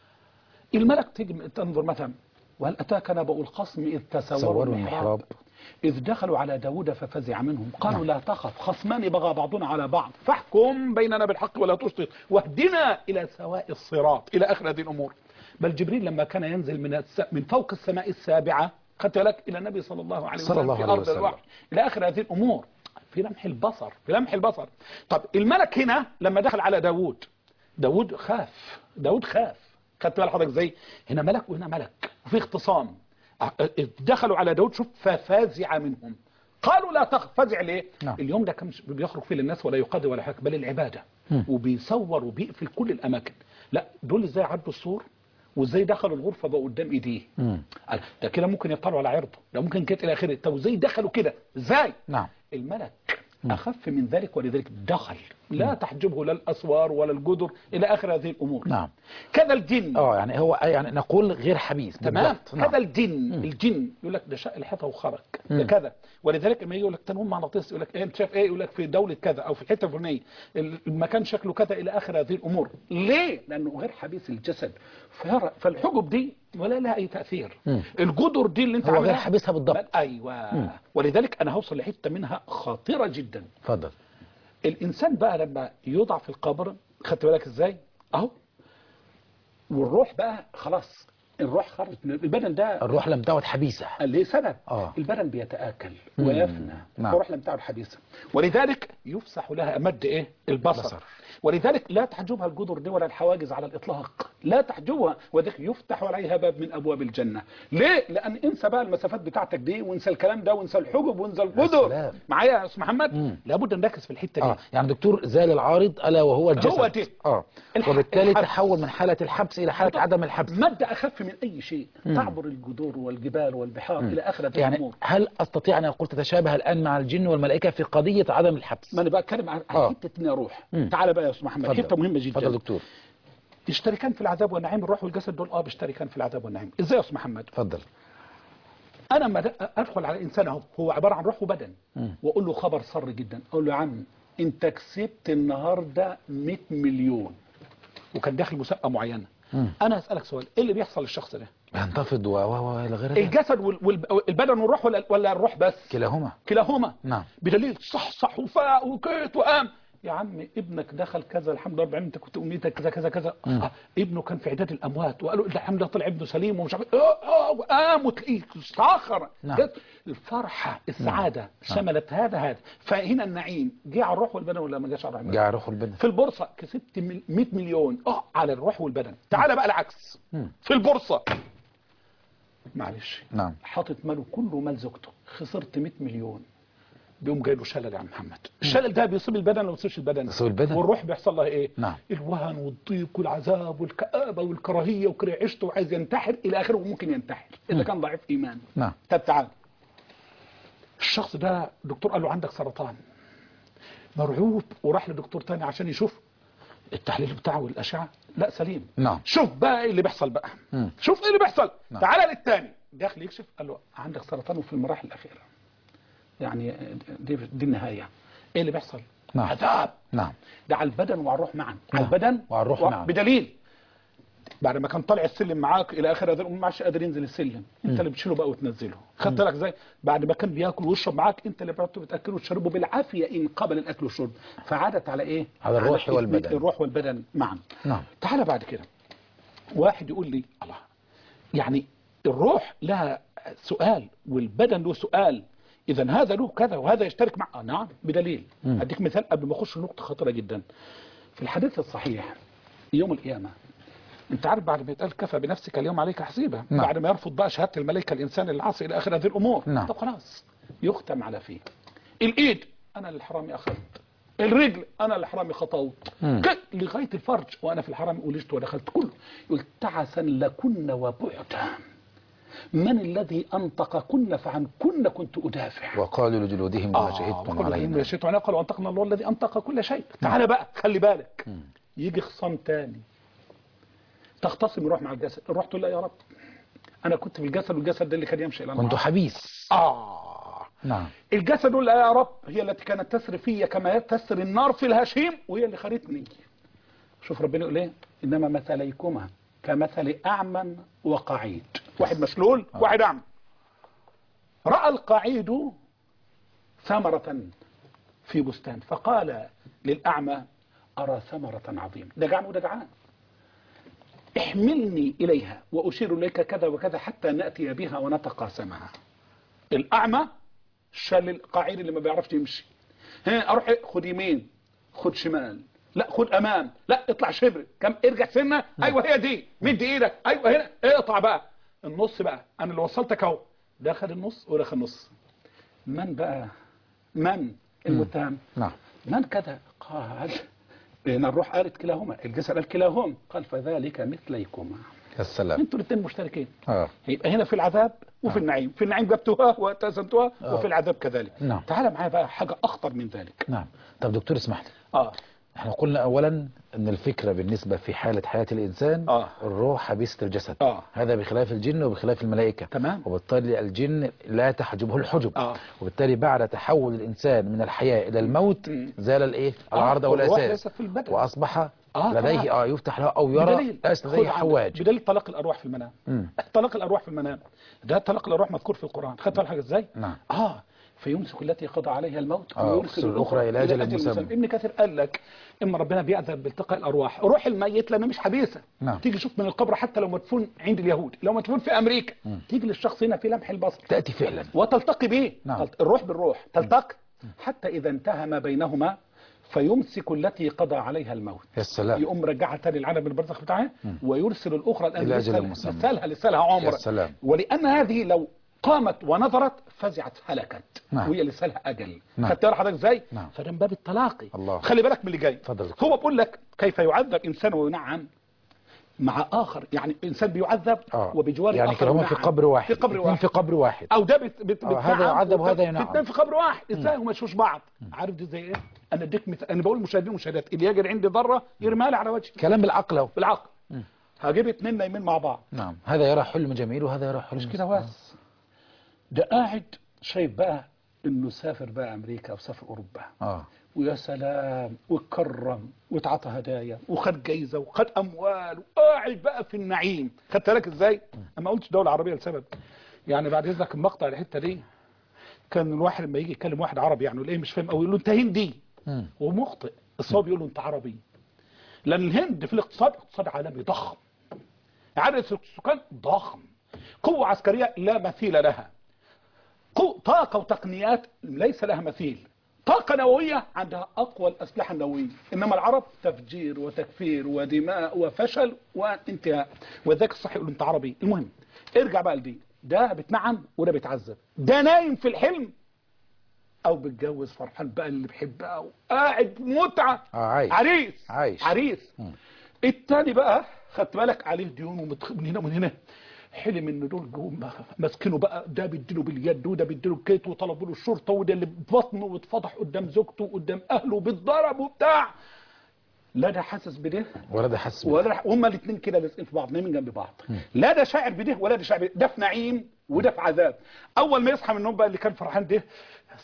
الملك تيجي تنظر مثلا وهل اتاك نبأ الخصم اذ تسوروا صوروا المحراب المحراب إذ دخلوا على داود ففزع منهم قالوا لا تخف خصمان بغى بعضنا على بعض فاحكم بيننا بالحق ولا تشطط واهدنا إلى سواء الصراط إلى آخر هذه الأمور بل جبريل لما كان ينزل من الس... من فوق السماء السابعة خدت بالك إلى النبي صلى الله عليه صلى وسلم الله في عليه أرض وسلم. الوحي إلى آخر هذه الأمور في لمح البصر في لمح البصر طب الملك هنا لما دخل على داود داود خاف داود خاف خدت بال حضرتك ازاي هنا ملك وهنا ملك وفي اختصام اه، اه، دخلوا على داود شوف ففازع منهم قالوا لا تخف فزع ليه نعم. اليوم ده كان مش بيخرج فيه للناس ولا يقضي ولا حاجه بل العباده مم. وبيصور وبيقفل كل الاماكن لا دول ازاي عدوا السور وازاي دخلوا الغرفه بقوا قدام ايديه مم. قال ده كده ممكن يطلعوا على عرضه ده ممكن كده الى اخره طب ازاي دخلوا كده ازاي نعم الملك مم. أخف من ذلك ولذلك دخل لا تحجبه لا الأسوار ولا الجدر إلى آخر هذه الأمور نعم كذا الجن اه يعني هو يعني نقول غير حبيس تمام بالضبط. نعم. كذا الجن مم. الجن يقول لك ده شق الحيطه وخرج ده مم. كذا ولذلك لما يقول لك تنوم مغناطيسي يقول لك ايه انت شايف ايه يقول لك في دوله كذا او في الحته الفلانيه المكان شكله كذا الى اخر هذه الامور ليه لانه غير حبيس الجسد فيرى- فالحجب دي ولا لها اي تاثير مم. الجدر دي اللي انت هو غير عاملها حبيسها بالضبط بل- ايوه مم. ولذلك انا هوصل لحته منها خطيره جدا اتفضل الانسان بقى لما يوضع في القبر خدت بالك ازاي اهو والروح بقى خلاص الروح خرجت من البدن ده الروح لم تعد حبيسة ليه سبب اه البدن بيتآكل مم. ويفنى نعم. الروح لم تعد حديثة ولذلك يفسح لها مد ايه البصر بصر. ولذلك لا تحجبها الجدر دي ولا الحواجز على الإطلاق لا تحجبها وذلك يفتح عليها باب من أبواب الجنة ليه؟ لأن انسى بقى المسافات بتاعتك دي وانسى الكلام ده وانسى الحجب وانسى الجدر سلام. معايا يا أستاذ محمد مم. لابد أن نركز في الحتة دي اه يعني دكتور زال العارض الا وهو الجسد هو دي. اه الح- وبالتالي الحبس. تحول من حالة الحبس الى حالة عدم الحبس مادة أخف من أي شيء مم. تعبر الجدور والجبال والبحار إلى آخر هذه يعني الأمور هل استطيع ان اقول تتشابه الان مع الجن والملائكة في قضية عدم الحبس ما أنا بتكلم عن عن آه. حتة إن روح مم. تعال بقى يا أستاذ محمد اتفضل. حتة مهمة جدا اتفضل دكتور يشتركان في العذاب والنعيم الروح والجسد دول اه بيشتركان في العذاب والنعيم ازاي يا استاذ محمد اتفضل انا لما د- ادخل على انسان اهو هو عباره عن روح وبدن مم. واقول له خبر سر جدا اقول له يا عم انت كسبت النهارده 100 مليون وكان داخل مسابقه معينه مم. انا اسالك سؤال ايه اللي بيحصل للشخص ده ينتفض و و و الى غير ذلك الجسد وال- وال- والبدن والروح ولا ولا الروح بس كلاهما كلاهما نعم بدليل صح صح وفاق وكيت وقام يا عم ابنك دخل كذا الحمد لله 40 انت كنت امنيتك كذا كذا كذا مم. آه ابنه كان في عداد الاموات وقالوا الحمد لله طلع ابنه سليم ومش عارف اه اه وقام وتلاقيه استاخر نعم. جت الفرحه السعاده شملت هذا هذا فهنا النعيم جه على الروح والبدن ولا ما جاش على الروح والبدن؟ جاء روح البدن في البورصه كسبت مل- 100 مليون اه على الروح والبدن تعال بقى العكس مم. في البورصه معلش نعم حاطط ماله كله مال زوجته خسرت 100 مليون بيقوم جاي له شلل يا عم محمد الشلل ده بيصيب البدن ولا ما بيصيبش البدن يصيب البدن. والروح بيحصل لها ايه نعم. الوهن والضيق والعذاب والكآبة والكراهية وكره عيشته وعايز ينتحر الى اخره وممكن ينتحر اذا كان ضعيف ايمان نعم طب تعال الشخص ده الدكتور قال له عندك سرطان مرعوب وراح لدكتور تاني عشان يشوف التحليل بتاعه والاشعه لا سليم نعم شوف بقى ايه اللي بيحصل بقى مم. شوف ايه اللي بيحصل نعم. تعالى للتاني داخل يكشف قال له عندك سرطان وفي المراحل الاخيره يعني دي, دي النهايه ايه اللي بيحصل نعم. عذاب نعم ده على البدن وعلى الروح معا على نعم. البدن وعلى الروح و- معا. بدليل بعد ما كان طالع السلم معاك الى اخر هذا الامر ما عادش قادر ينزل السلم انت اللي بتشيله بقى وتنزله خدت بالك ازاي بعد ما كان بياكل ويشرب معاك انت اللي بتقعد بتاكله وتشربه بالعافيه ان قبل الاكل والشرب فعادت على ايه على الروح على والبدن. الروح والبدن معا نعم تعالى بعد كده واحد يقول لي الله يعني الروح لها سؤال والبدن له سؤال اذا هذا له كذا وهذا يشترك مع آه نعم بدليل مم. اديك مثال قبل ما اخش نقطه خطيره جدا في الحديث الصحيح يوم القيامة انت عارف بعد ما يتقال كفى بنفسك اليوم عليك حسيبة نعم. بعد ما يرفض بقى شهادة الملائكة الإنسان العاصي إلى آخر هذه الأمور نعم. طب خلاص يختم على فيه الإيد أنا للحرام أخذت الرجل أنا للحرام خطوت مم. ك- لغاية الفرج وأنا في الحرام ولجت ودخلت كله يقول تعسا لكن وبعدا من الذي أنطقكن فعن كن كنت أدافع وقالوا لجلودهم لما شهدتم علينا شهدتم علينا قال وانطقنا الله الذي انطق كل شيء تعالى بقى خلي بالك يجي خصام تاني تختصم يروح مع الجسد روح تقول لا يا رب انا كنت في الجسد والجسد ده اللي كان يمشي الى كنت النار حبيس اه نعم الجسد يقول لا يا رب هي التي كانت تسري في كما تسري النار في الهشيم وهي اللي خرتني شوف ربنا يقول ايه انما مثليكما كمثل اعمى وقعيد واحد مشلول واحد اعمى راى القعيد ثمرة في بستان فقال للأعمى أرى ثمرة عظيمة ده جعان وده جعان احملني إليها وأشير إليك كذا وكذا حتى نأتي بها ونتقاسمها الأعمى شال القعيد اللي ما بيعرفش يمشي ها أروح إيه؟ خد يمين خد شمال لا خد أمام لا اطلع شبر كم ارجع سنة أيوة هي دي مد إيدك أيوة هنا اقطع بقى النص بقى أنا اللي وصلتك أهو ده خد النص وده خد النص من بقى من المتهم نعم من كذا قال لأن الروح قالت كلاهما الجسد قال كلاهما قال فذلك مثليكما يا سلام انتوا الاثنين مشتركين اه يبقى هنا في العذاب وفي النعيم في النعيم جبتوها واتزنتوها آه. وفي العذاب كذلك نعم. تعال معايا بقى حاجة أخطر من ذلك نعم طب دكتور اسمح لي اه احنا قلنا اولا ان الفكرة بالنسبة في حالة حياة الانسان آه. الروح حبيسة الجسد آه. هذا بخلاف الجن وبخلاف الملائكة تمام. وبالتالي الجن لا تحجبه الحجب آه. وبالتالي بعد تحول الانسان من الحياة الى الموت مم. زال الايه العرض او والروح الاساس ليست في البدن. واصبح آه، لديه طبعا. اه يفتح له او يرى بدليل ليس خد لديه عندك. حواج بدليل طلاق الأرواح في المنام مم. طلاق الأرواح في المنام ده طلاق الأرواح مذكور في القرآن خدت بالك حاجة ازاي نعم. اه فيمسك التي قضى عليها الموت آه، ويرسل ويرسل الأخرى إلى أجل مسمى. ابن كثير قال لك اما ربنا بيأذن بالتقاء الارواح روح الميت لانه مش حبيسه نعم. تيجي شوف من القبر حتى لو مدفون عند اليهود لو مدفون في امريكا تيجي للشخص هنا في لمح البصر تأتي فعلا وتلتقي به نعم. تلت- الروح بالروح تلتقي حتى اذا انتهى ما بينهما فيمسك التي قضى عليها الموت يا سلام يقوم رجعها تاني العالم البرزخ بتاعها ويرسل الاخرى الان إلى أجل لسه- مسمى. لسالها لسالها عمر يا سلام. ولان هذه لو قامت ونظرت فزعت هلكت نعم. وهي لسالها اجل نعم. خدت بالك حضرتك ازاي نعم. فده من باب التلاقي الله. خلي بالك من اللي جاي اتفضل. هو بيقول لك كيف يعذب انسان وينعم مع اخر يعني انسان بيعذب اه وبجوار يعني اخر كلاهما في ينعم. قبر واحد في قبر اثنين واحد في قبر واحد او ده بت بت آه، هذا بتنعم يعذب وهذا وت- ينعم. الاثنين في قبر واحد ازاي وما يشوفوش بعض عارف دي زي ايه انا اديك مثال انا بقول مشاهدين ومشاهدات اللي يجري عندي ذره يرمى لي على وجهي كلام بالعقل اهو بالعقل هجيب اثنين نايمين مع بعض نعم هذا يرى حلم جميل وهذا يرى حلم مش كده بس ده قاعد شايف بقى انه سافر بقى امريكا او سافر اوروبا اه ويا سلام واتكرم واتعطى هدايا وخد جايزه وخد اموال وقاعد بقى في النعيم خدت بالك ازاي؟ انا ما قلتش دوله عربيه لسبب يعني بعد اذنك المقطع الحته دي كان الواحد لما يجي يكلم واحد عربي يعني يقول ايه مش فاهم او يقول له انت هندي مم. ومخطئ الصواب يقول له انت عربي لان الهند في الاقتصاد اقتصاد عالمي ضخم عدد السكان ضخم قوة عسكرية لا مثيل لها قو- طاقة وتقنيات ليس لها مثيل طاقة نووية عندها أقوى الأسلحة النووية إنما العرب تفجير وتكفير ودماء وفشل وانتهاء وذاك الصح يقول أنت عربي المهم ارجع بقى لدي ده بتنعم وده بيتعذب ده نايم في الحلم أو بيتجوز فرحان بقى اللي بيحبها وقاعد متعة اه عايش عريس عايش. عريس مم. التاني بقى خدت بالك عليه ديون ومتخ... من هنا ومن هنا حلم ان دول جم ماسكينه بقى ده بيديله باليد وده بيديله بكيت وطلبوا له الشرطه وده اللي ببطنه واتفضح قدام زوجته وقدام اهله وبيتضرب وبتاع لا ده حاسس بده ولا ده حاسس بيه. ولا هما الاثنين كده لازقين في بعض نايمين جنب بعض لا ده شاعر بده ولا ده شاعر بده ده في نعيم وده في عذاب اول ما يصحى من النوم بقى اللي كان فرحان ده يا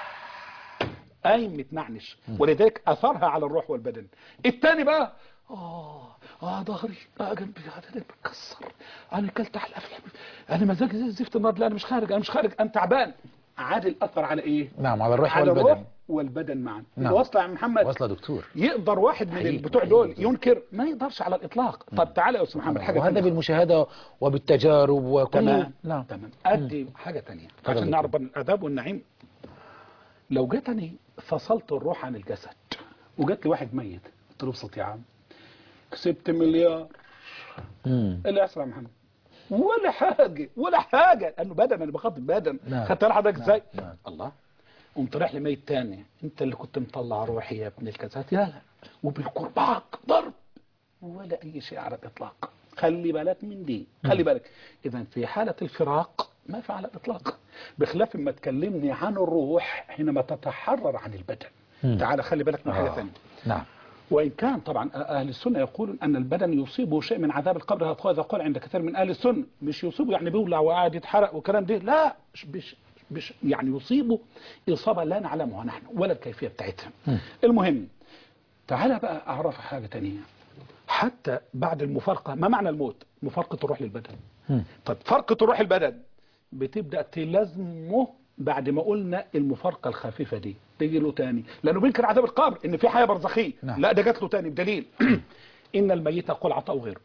سلام قايم متنعنش ولذلك اثرها على الروح والبدن الثاني بقى اه اه ظهري اه جنبي انا بتكسر انا اكلت على الافلام انا مزاجي زي الزفت النهارده لا انا مش خارج انا مش خارج انا تعبان عاد الاثر على ايه نعم على الروح على الروح والبدن والبدن معا نعم. واصله يا عم محمد واصله دكتور يقدر واحد من حقيقي، البتوع حقيقي دول دكتور. ينكر ما يقدرش على الاطلاق طب تعالى يا استاذ محمد حاجه وهذا تانية. بالمشاهدة وبالتجارب وكل تمام نعم تمام ادي حاجه تانية اتفضل عشان دكتور. نعرف بين العذاب والنعيم لو جتني فصلت الروح عن الجسد وجات لي واحد ميت قلت له ابسط يا عم كسبت مليار مم. ايه اللي يحصل يا محمد ولا حاجه ولا حاجه لانه بدن انا بخاطب بدن نعم. خدت بالك حضرتك ازاي نعم. الله قمت رايح لميت تاني انت اللي كنت مطلع روحي يا ابن الكاسات يلا وبالكرباج ضرب ولا اي شيء على الاطلاق خلي بالك من دي خلي بالك اذا في حاله الفراق ما في على الاطلاق بخلاف ما تكلمني عن الروح حينما تتحرر عن البدن مم. تعال خلي بالك من حاجه آه. ثانيه نعم وإن كان طبعا أهل السنة يقولون أن البدن يصيبه شيء من عذاب القبر هذا قول عند كثير من أهل السنة مش يصيبه يعني بيولع وقاعد يتحرق وكلام ده لا مش مش مش يعني يصيبه إصابة لا نعلمها نحن ولا الكيفية بتاعتها المهم تعال بقى أعرف حاجة تانية حتى بعد المفارقة ما معنى الموت مفارقة الروح للبدن مم. طب فرقة الروح البدن بتبدأ تلازمه بعد ما قلنا المفارقة الخفيفة دي تيجي له تاني لأنه بينكر عذاب القبر إن في حياة برزخية نعم. لا ده جات له تاني بدليل إن الميت قل عطاء غيره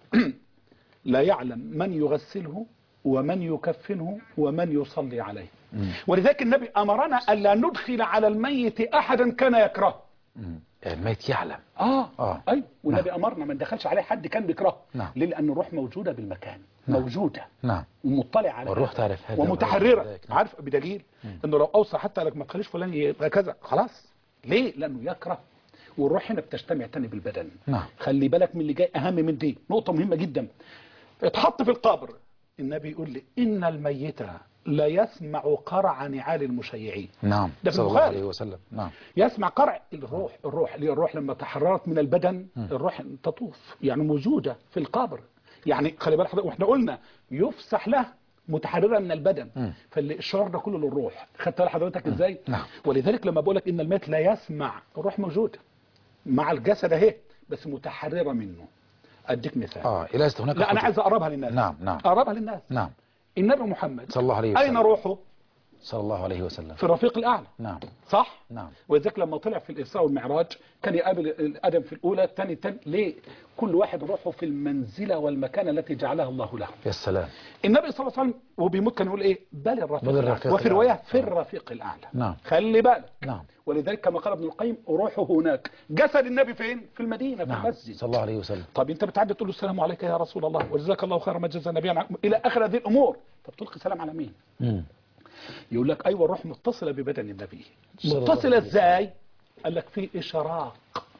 لا يعلم من يغسله ومن يكفنه ومن يصلي عليه ولذلك النبي أمرنا ألا ندخل على الميت أحدا كان يكرهه مم. الميت يعلم اه آه. ايوه والنبي امرنا ما ندخلش عليه حد كان بيكرهه نعم. ليه لان الروح موجوده بالمكان نعم. موجوده نعم ومطلع على والروح هذا. تعرف هذا ومتحرره وهذا. نعم. عارف بدليل انه لو اوصى حتى لك ما تخليش فلان يبقى كذا خلاص ليه لانه يكره والروح هنا بتجتمع تاني بالبدن نعم خلي بالك من اللي جاي اهم من دي نقطه مهمه جدا اتحط في القبر النبي يقول لي ان الميت لا يسمع قرع نعال المشيعين نعم ده في صلى الله البخاري. عليه وسلم نعم يسمع قرع الروح الروح ليه الروح لما تحررت من البدن الروح تطوف يعني موجودة في القبر يعني خلي بالك حضرتك واحنا قلنا يفسح له متحررة من البدن مم. فالشعور ده كله للروح خدت بال حضرتك ازاي نعم. ولذلك لما بقول لك ان الميت لا يسمع الروح موجودة مع الجسد اهي بس متحررة منه اديك مثال اه إلى هناك لا انا خطوة. عايز اقربها للناس نعم نعم اقربها للناس نعم النبي محمد صلى الله عليه وسلم اين روحه صلى الله عليه وسلم في الرفيق الاعلى نعم صح نعم ولذلك لما طلع في الإسراء والمعراج كان يقابل آدم في الأولى الثاني الثاني ليه؟ كل واحد روحه في المنزلة والمكان التي جعلها الله له يا سلام النبي صلى الله عليه وسلم وبيموت كان يقول إيه؟ بل الرفيق, بل الأعلى الرفيق وفي الأعلى. رواية في الرفيق الأعلى نعم خلي بالك نعم ولذلك كما قال ابن القيم روحه هناك جسد النبي فين؟ في المدينة في نعم المسجد صلى الله عليه وسلم طب انت بتعدي تقول له السلام عليك يا رسول الله وجزاك الله خيرا ما جزا نبيا عنكم الى اخر هذه الامور طب تلقي سلام على مين؟ مم. يقول لك ايوه الروح متصله ببدن النبي صلى الله متصله عليه ازاي قال لك في اشراق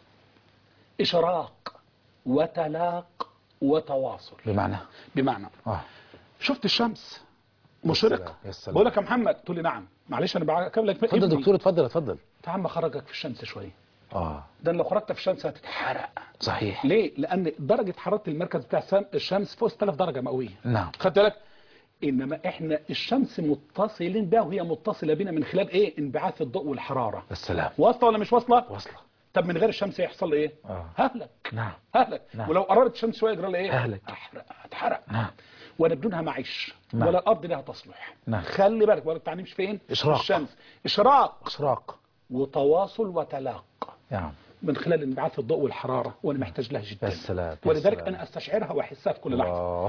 اشراق وتلاق وتواصل بمعنى بمعنى اه شفت الشمس يا مشرقه سلام، يا سلام. بقول لك يا محمد تقول لي نعم معلش انا بكمل لك اتفضل ابني. دكتور اتفضل اتفضل تعال خرجك في الشمس شويه اه ده لو خرجت في الشمس هتتحرق صحيح ليه لان درجه حراره المركز بتاع السم- الشمس فوق 6000 درجه مئويه نعم خدت بالك انما احنا الشمس متصلين بها وهي متصله بنا من خلال ايه انبعاث الضوء والحراره السلام واصله ولا مش واصله واصله طب من غير الشمس يحصل ايه اه ههلك نعم ههلك نعم. ولو قربت الشمس شويه يجرى لي ايه ههلك. احرق اتحرق نعم ولا بدونها معيش نعم. ولا الارض لها تصلح نعم. خلي بالك ولا التعليم فين إشراق. الشمس اشراق اشراق وتواصل وتلاق نعم من خلال انبعاث الضوء والحراره وانا محتاج لها جدا يا سلام يا ولذلك سلام. انا استشعرها واحسها في كل لحظه الله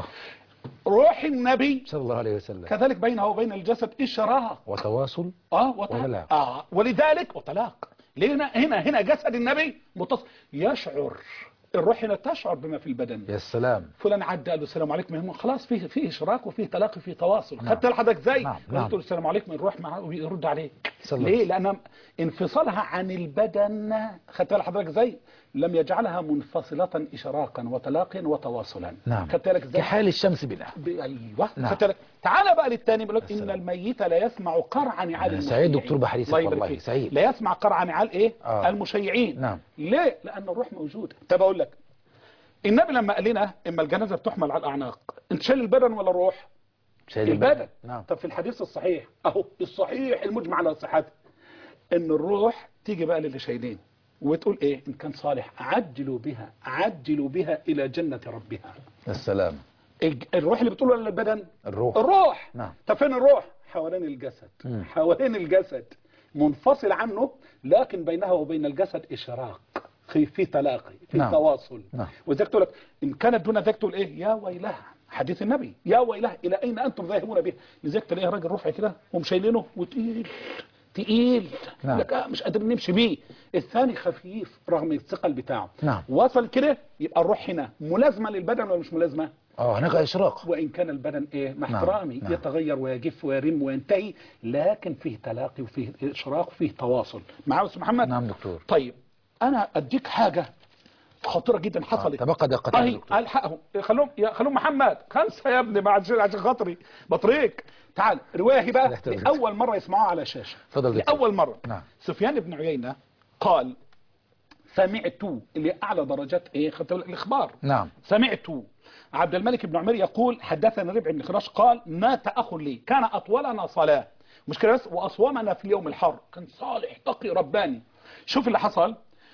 روح النبي صلى الله عليه وسلم كذلك بينه وبين الجسد اشراق وتواصل اه وطلاق وطلاق. اه ولذلك وطلاق ليه هنا هنا هنا جسد النبي متصل يشعر الروح هنا تشعر بما في البدن يا سلام فلان عدى قال له السلام عليكم يا هم خلاص فيه فيه اشراك وفيه تلاقي فيه تواصل نعم. خدت لحضرتك ازاي نعم، قلت نعم. له السلام عليكم الروح معاه ويرد عليك صلى الله ليه لان انفصالها عن البدن خدت لحضرتك ازاي لم يجعلها منفصلة اشراقا وتلاقيا وتواصلا نعم خدت بالك ازاي كحال الشمس بنا ب- ايوه نعم. خدت بالك تعال بقى للثاني بيقول لك ان السلام. الميت لا يسمع قرع نعال أنا سعيد المشيعين. دكتور بحريصك الله يبارك والله، فيك. سعيد. لا يسمع قرع نعال ايه آه. المشيعين نعم. ليه لان الروح موجوده طب اقول لك النبي لما قال لنا اما الجنازه بتحمل على الاعناق انت شايل البدن ولا الروح شايل البدن نعم طب في الحديث الصحيح اهو الصحيح المجمع على صحته ان الروح تيجي بقى للي شايلين وتقول ايه ان كان صالح عجلوا بها عجلوا بها الى جنه ربها السلام الج- الروح اللي بتقول ولا البدن الروح الروح نعم طب فين الروح حوالين الجسد مم. حوالين الجسد منفصل عنه لكن بينها وبين الجسد اشراق في في تلاقي في نعم. تواصل نعم وذلك تقول لك ان كانت دون ذلك تقول ايه يا ويلها حديث النبي يا ويلها الى اين انتم ذاهبون به لذلك تلاقيه راجل رفع كده ومشايلينه وتقيل تقيل نعم. لك آه مش قادرين نمشي بيه الثاني خفيف رغم الثقل بتاعه نعم. وصل كده يبقى الروح هنا ملازمه للبدن ولا مش ملازمه اه هناك اشراق وان كان البدن ايه مع نعم، احترامي نعم. يتغير ويجف ويرم وينتهي لكن فيه تلاقي وفيه اشراق وفيه تواصل معاه يا استاذ محمد نعم دكتور طيب انا اديك حاجه خطيره جدا حصلت تبقى دقتين اهي دكتور الحقهم خلوهم يا خلوهم محمد خمسه يا ابني بعد عشان عشان خاطري بطريق تعال روايه هي بقى احترم. لاول مره يسمعوها على شاشه اتفضل دكتور. لاول مره نعم سفيان بن عيينه قال سمعت اللي اعلى درجات ايه خدت بالك؟ الاخبار نعم سمعت عبد الملك بن عمر يقول حدثنا ربع بن خراش قال مات اخ لي كان اطولنا صلاه مش كده بس واصومنا في اليوم الحر كان صالح تقي رباني شوف اللي حصل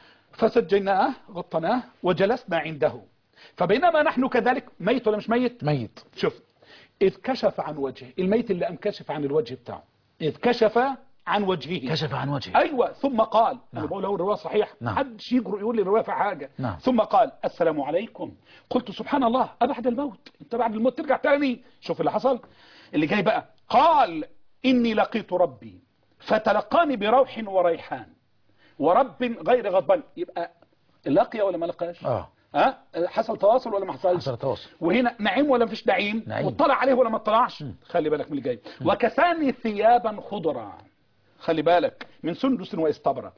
فسجيناه غطيناه وجلسنا عنده فبينما نحن كذلك ميت ولا مش ميت ميت شوف إذ كشف عن وجهه الميت اللي قام كشف عن الوجه بتاعه إذ كشف عن وجهه كشف عن وجهه أيوة ثم قال نعم. أنا بقول له الرواية صحيح نعم. حدش يجرؤ يقول لي الرواية في حاجة نعم. ثم قال السلام عليكم قلت سبحان الله أبعد الموت أنت بعد الموت ترجع تاني شوف اللي حصل اللي جاي بقى قال إني لقيت ربي فتلقاني بروح وريحان ورب غير غضبان يبقى لقي ولا ما لقاش اه ها حصل تواصل ولا ما حصلش حصل تواصل وهنا نعيم ولا مفيش نعيم نعيم. واطلع عليه ولا ما اطلعش خلي بالك من اللي جاي وكساني ثيابا خضرا خلي بالك من سندس واستبرق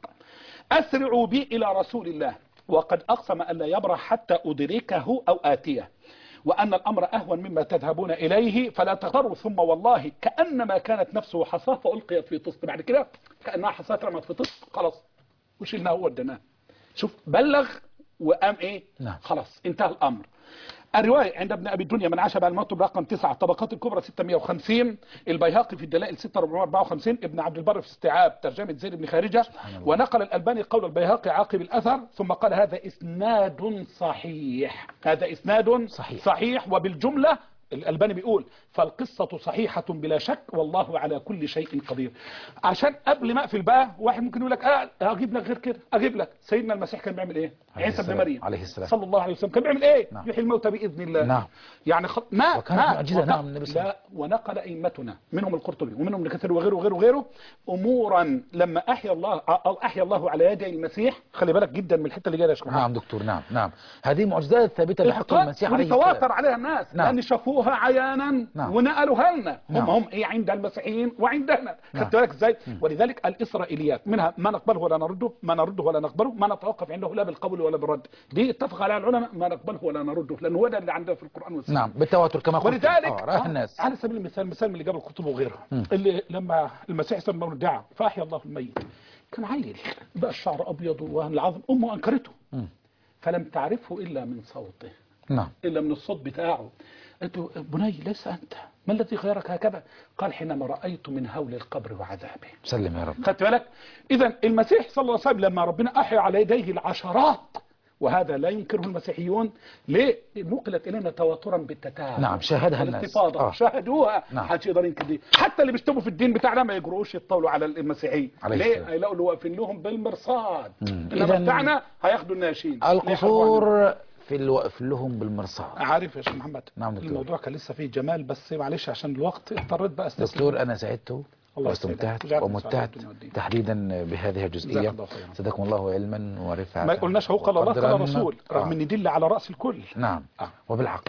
اسرعوا بي الى رسول الله وقد اقسم ان لا يبرح حتى ادركه او اتيه وان الامر اهون مما تذهبون اليه فلا تغتروا ثم والله كانما كانت نفسه حصاه فالقيت في طست بعد كده كانها حصاه رمت في طست خلاص وشلناه ودناه شوف بلغ وقام ايه نعم. خلاص انتهى الامر الرواية عند ابن أبي الدنيا من عاش بعد الموت برقم 9 الطبقات الكبرى 650 البيهقي في الدلائل 6454 ابن عبد البر في استيعاب ترجمة زيد بن خارجة ونقل الألباني قول البيهقي عاقب الأثر ثم قال هذا إسناد صحيح هذا إسناد صحيح. صحيح وبالجملة الألباني بيقول فالقصة صحيحة بلا شك والله على كل شيء قدير عشان قبل ما اقفل بقى واحد ممكن يقول لك اه اجيب لك غير كده اجيب لك سيدنا المسيح كان بيعمل ايه عليه عيسى بن السلام. مريم عليه السلام. صلى الله عليه وسلم كان بيعمل ايه نعم. يحيي الموتى باذن الله نعم. يعني خ... ما وكانت ما معجزة، ونق- نعم، النبي صلى الله عليه لا ونقل ائمتنا منهم القرطبي ومنهم ابن كثير وغيره وغيره وغيره امورا لما احيا الله أو احيا الله على يدي المسيح خلي بالك جدا من الحته اللي جايه يا شيخ محمد. نعم دكتور نعم نعم هذه معجزات ثابتة بحق الحقائق المسيح عليه وتواتر السلام عليها الناس نعم. لان شافوها عيانا نعم. ونقلوها لنا هم نعم. هم ايه عند المسيحيين وعندنا نعم. خدت بالك ازاي ولذلك الاسرائيليات منها ما نقبله ولا نرده ما نرده ولا نقبله ما نتوقف عنده لا بالقبول ولا بالرد دي اتفق عليها العلماء ما نقبله ولا نرده لان هو ده اللي عندنا في القران والسنه نعم بالتواتر كما قلت ولذلك آه رايح آه، الناس على سبيل المثال مثال من اللي جاب القرطبي وغيره مم. اللي لما المسيح صلى الله عليه وسلم دعا فاحيا الله الميت كان عيل بقى الشعر ابيض ووهن العظم امه انكرته مم. فلم تعرفه الا من صوته نعم إلا من الصوت بتاعه قلت له بني ليس أنت ما الذي غيرك هكذا قال حينما رأيت من هول القبر وعذابه سلم يا رب خدت بالك إذا المسيح صلى الله عليه وسلم لما ربنا أحيا على يديه العشرات وهذا لا ينكره المسيحيون ليه نقلت إلينا تواترا بالتتابع نعم، شاهدها الناس. الانتفاضة آه. شاهدوها نعم. محدش يقدر ينكر دي حتى اللي بيشتموا في الدين بتاعنا ما يجرؤوش يتطاولوا على المسيحيين عليه ليه السلام. هيلاقوا اللي واقفين لهم بالمرصاد مم. انما إذن بتاعنا هياخدوا الناشين ليه يحاربوا عننا؟ القصور في الوقف لهم بالمرصاد عارف يا شيخ محمد نعم دكتور. الموضوع كان لسه فيه جمال بس معلش عشان الوقت اضطريت بقى استسلم دكتور أنا سعدت الله واستمتعت يسعدك. ومتعت الدنيا والدين. تحديدا بهذه الجزئية جزاك الله خيرا. زادكم الله علما ورفعة ما قلناش هو قال الله قال وقدراً. رسول رغم آه. ان دي اللي على راس الكل نعم آه. وبالعقل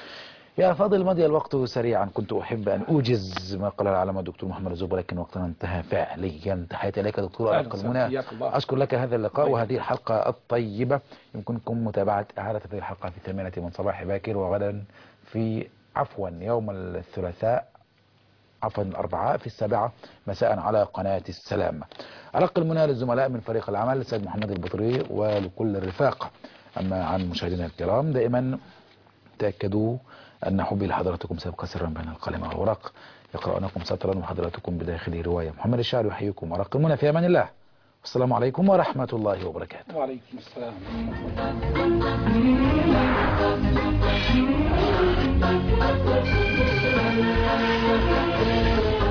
يا فاضل مضي الوقت سريعا كنت أحب أن أوجز ما قال العلامة الدكتور محمد الزبر لكن وقتنا انتهى فعليا تحياتي إليك دكتور أهلا أرق وسهلا. المنى حياك الله. أشكر لك هذا اللقاء الله وهذه الحلقة الطيبة يمكنكم متابعة إعادة هذه الحلقة في الثامنة من صباح باكر وغدا في عفوا يوم الثلاثاء عفوا الأربعاء في السابعة مساء على قناة السلام أرق المنى للزملاء من فريق العمل السيد محمد البطري ولكل الرفاق أما عن مشاهدينا الكرام دائما تأكدوا أن حبي لحضراتكم سيبقى سرا بين القلم والورق يقرأونكم سطرا وحضراتكم بداخله رواية محمد الشاعر يحييكم أرق المنى في أمان الله والسلام عليكم ورحمة الله وبركاته وعليكم السلام Thank you.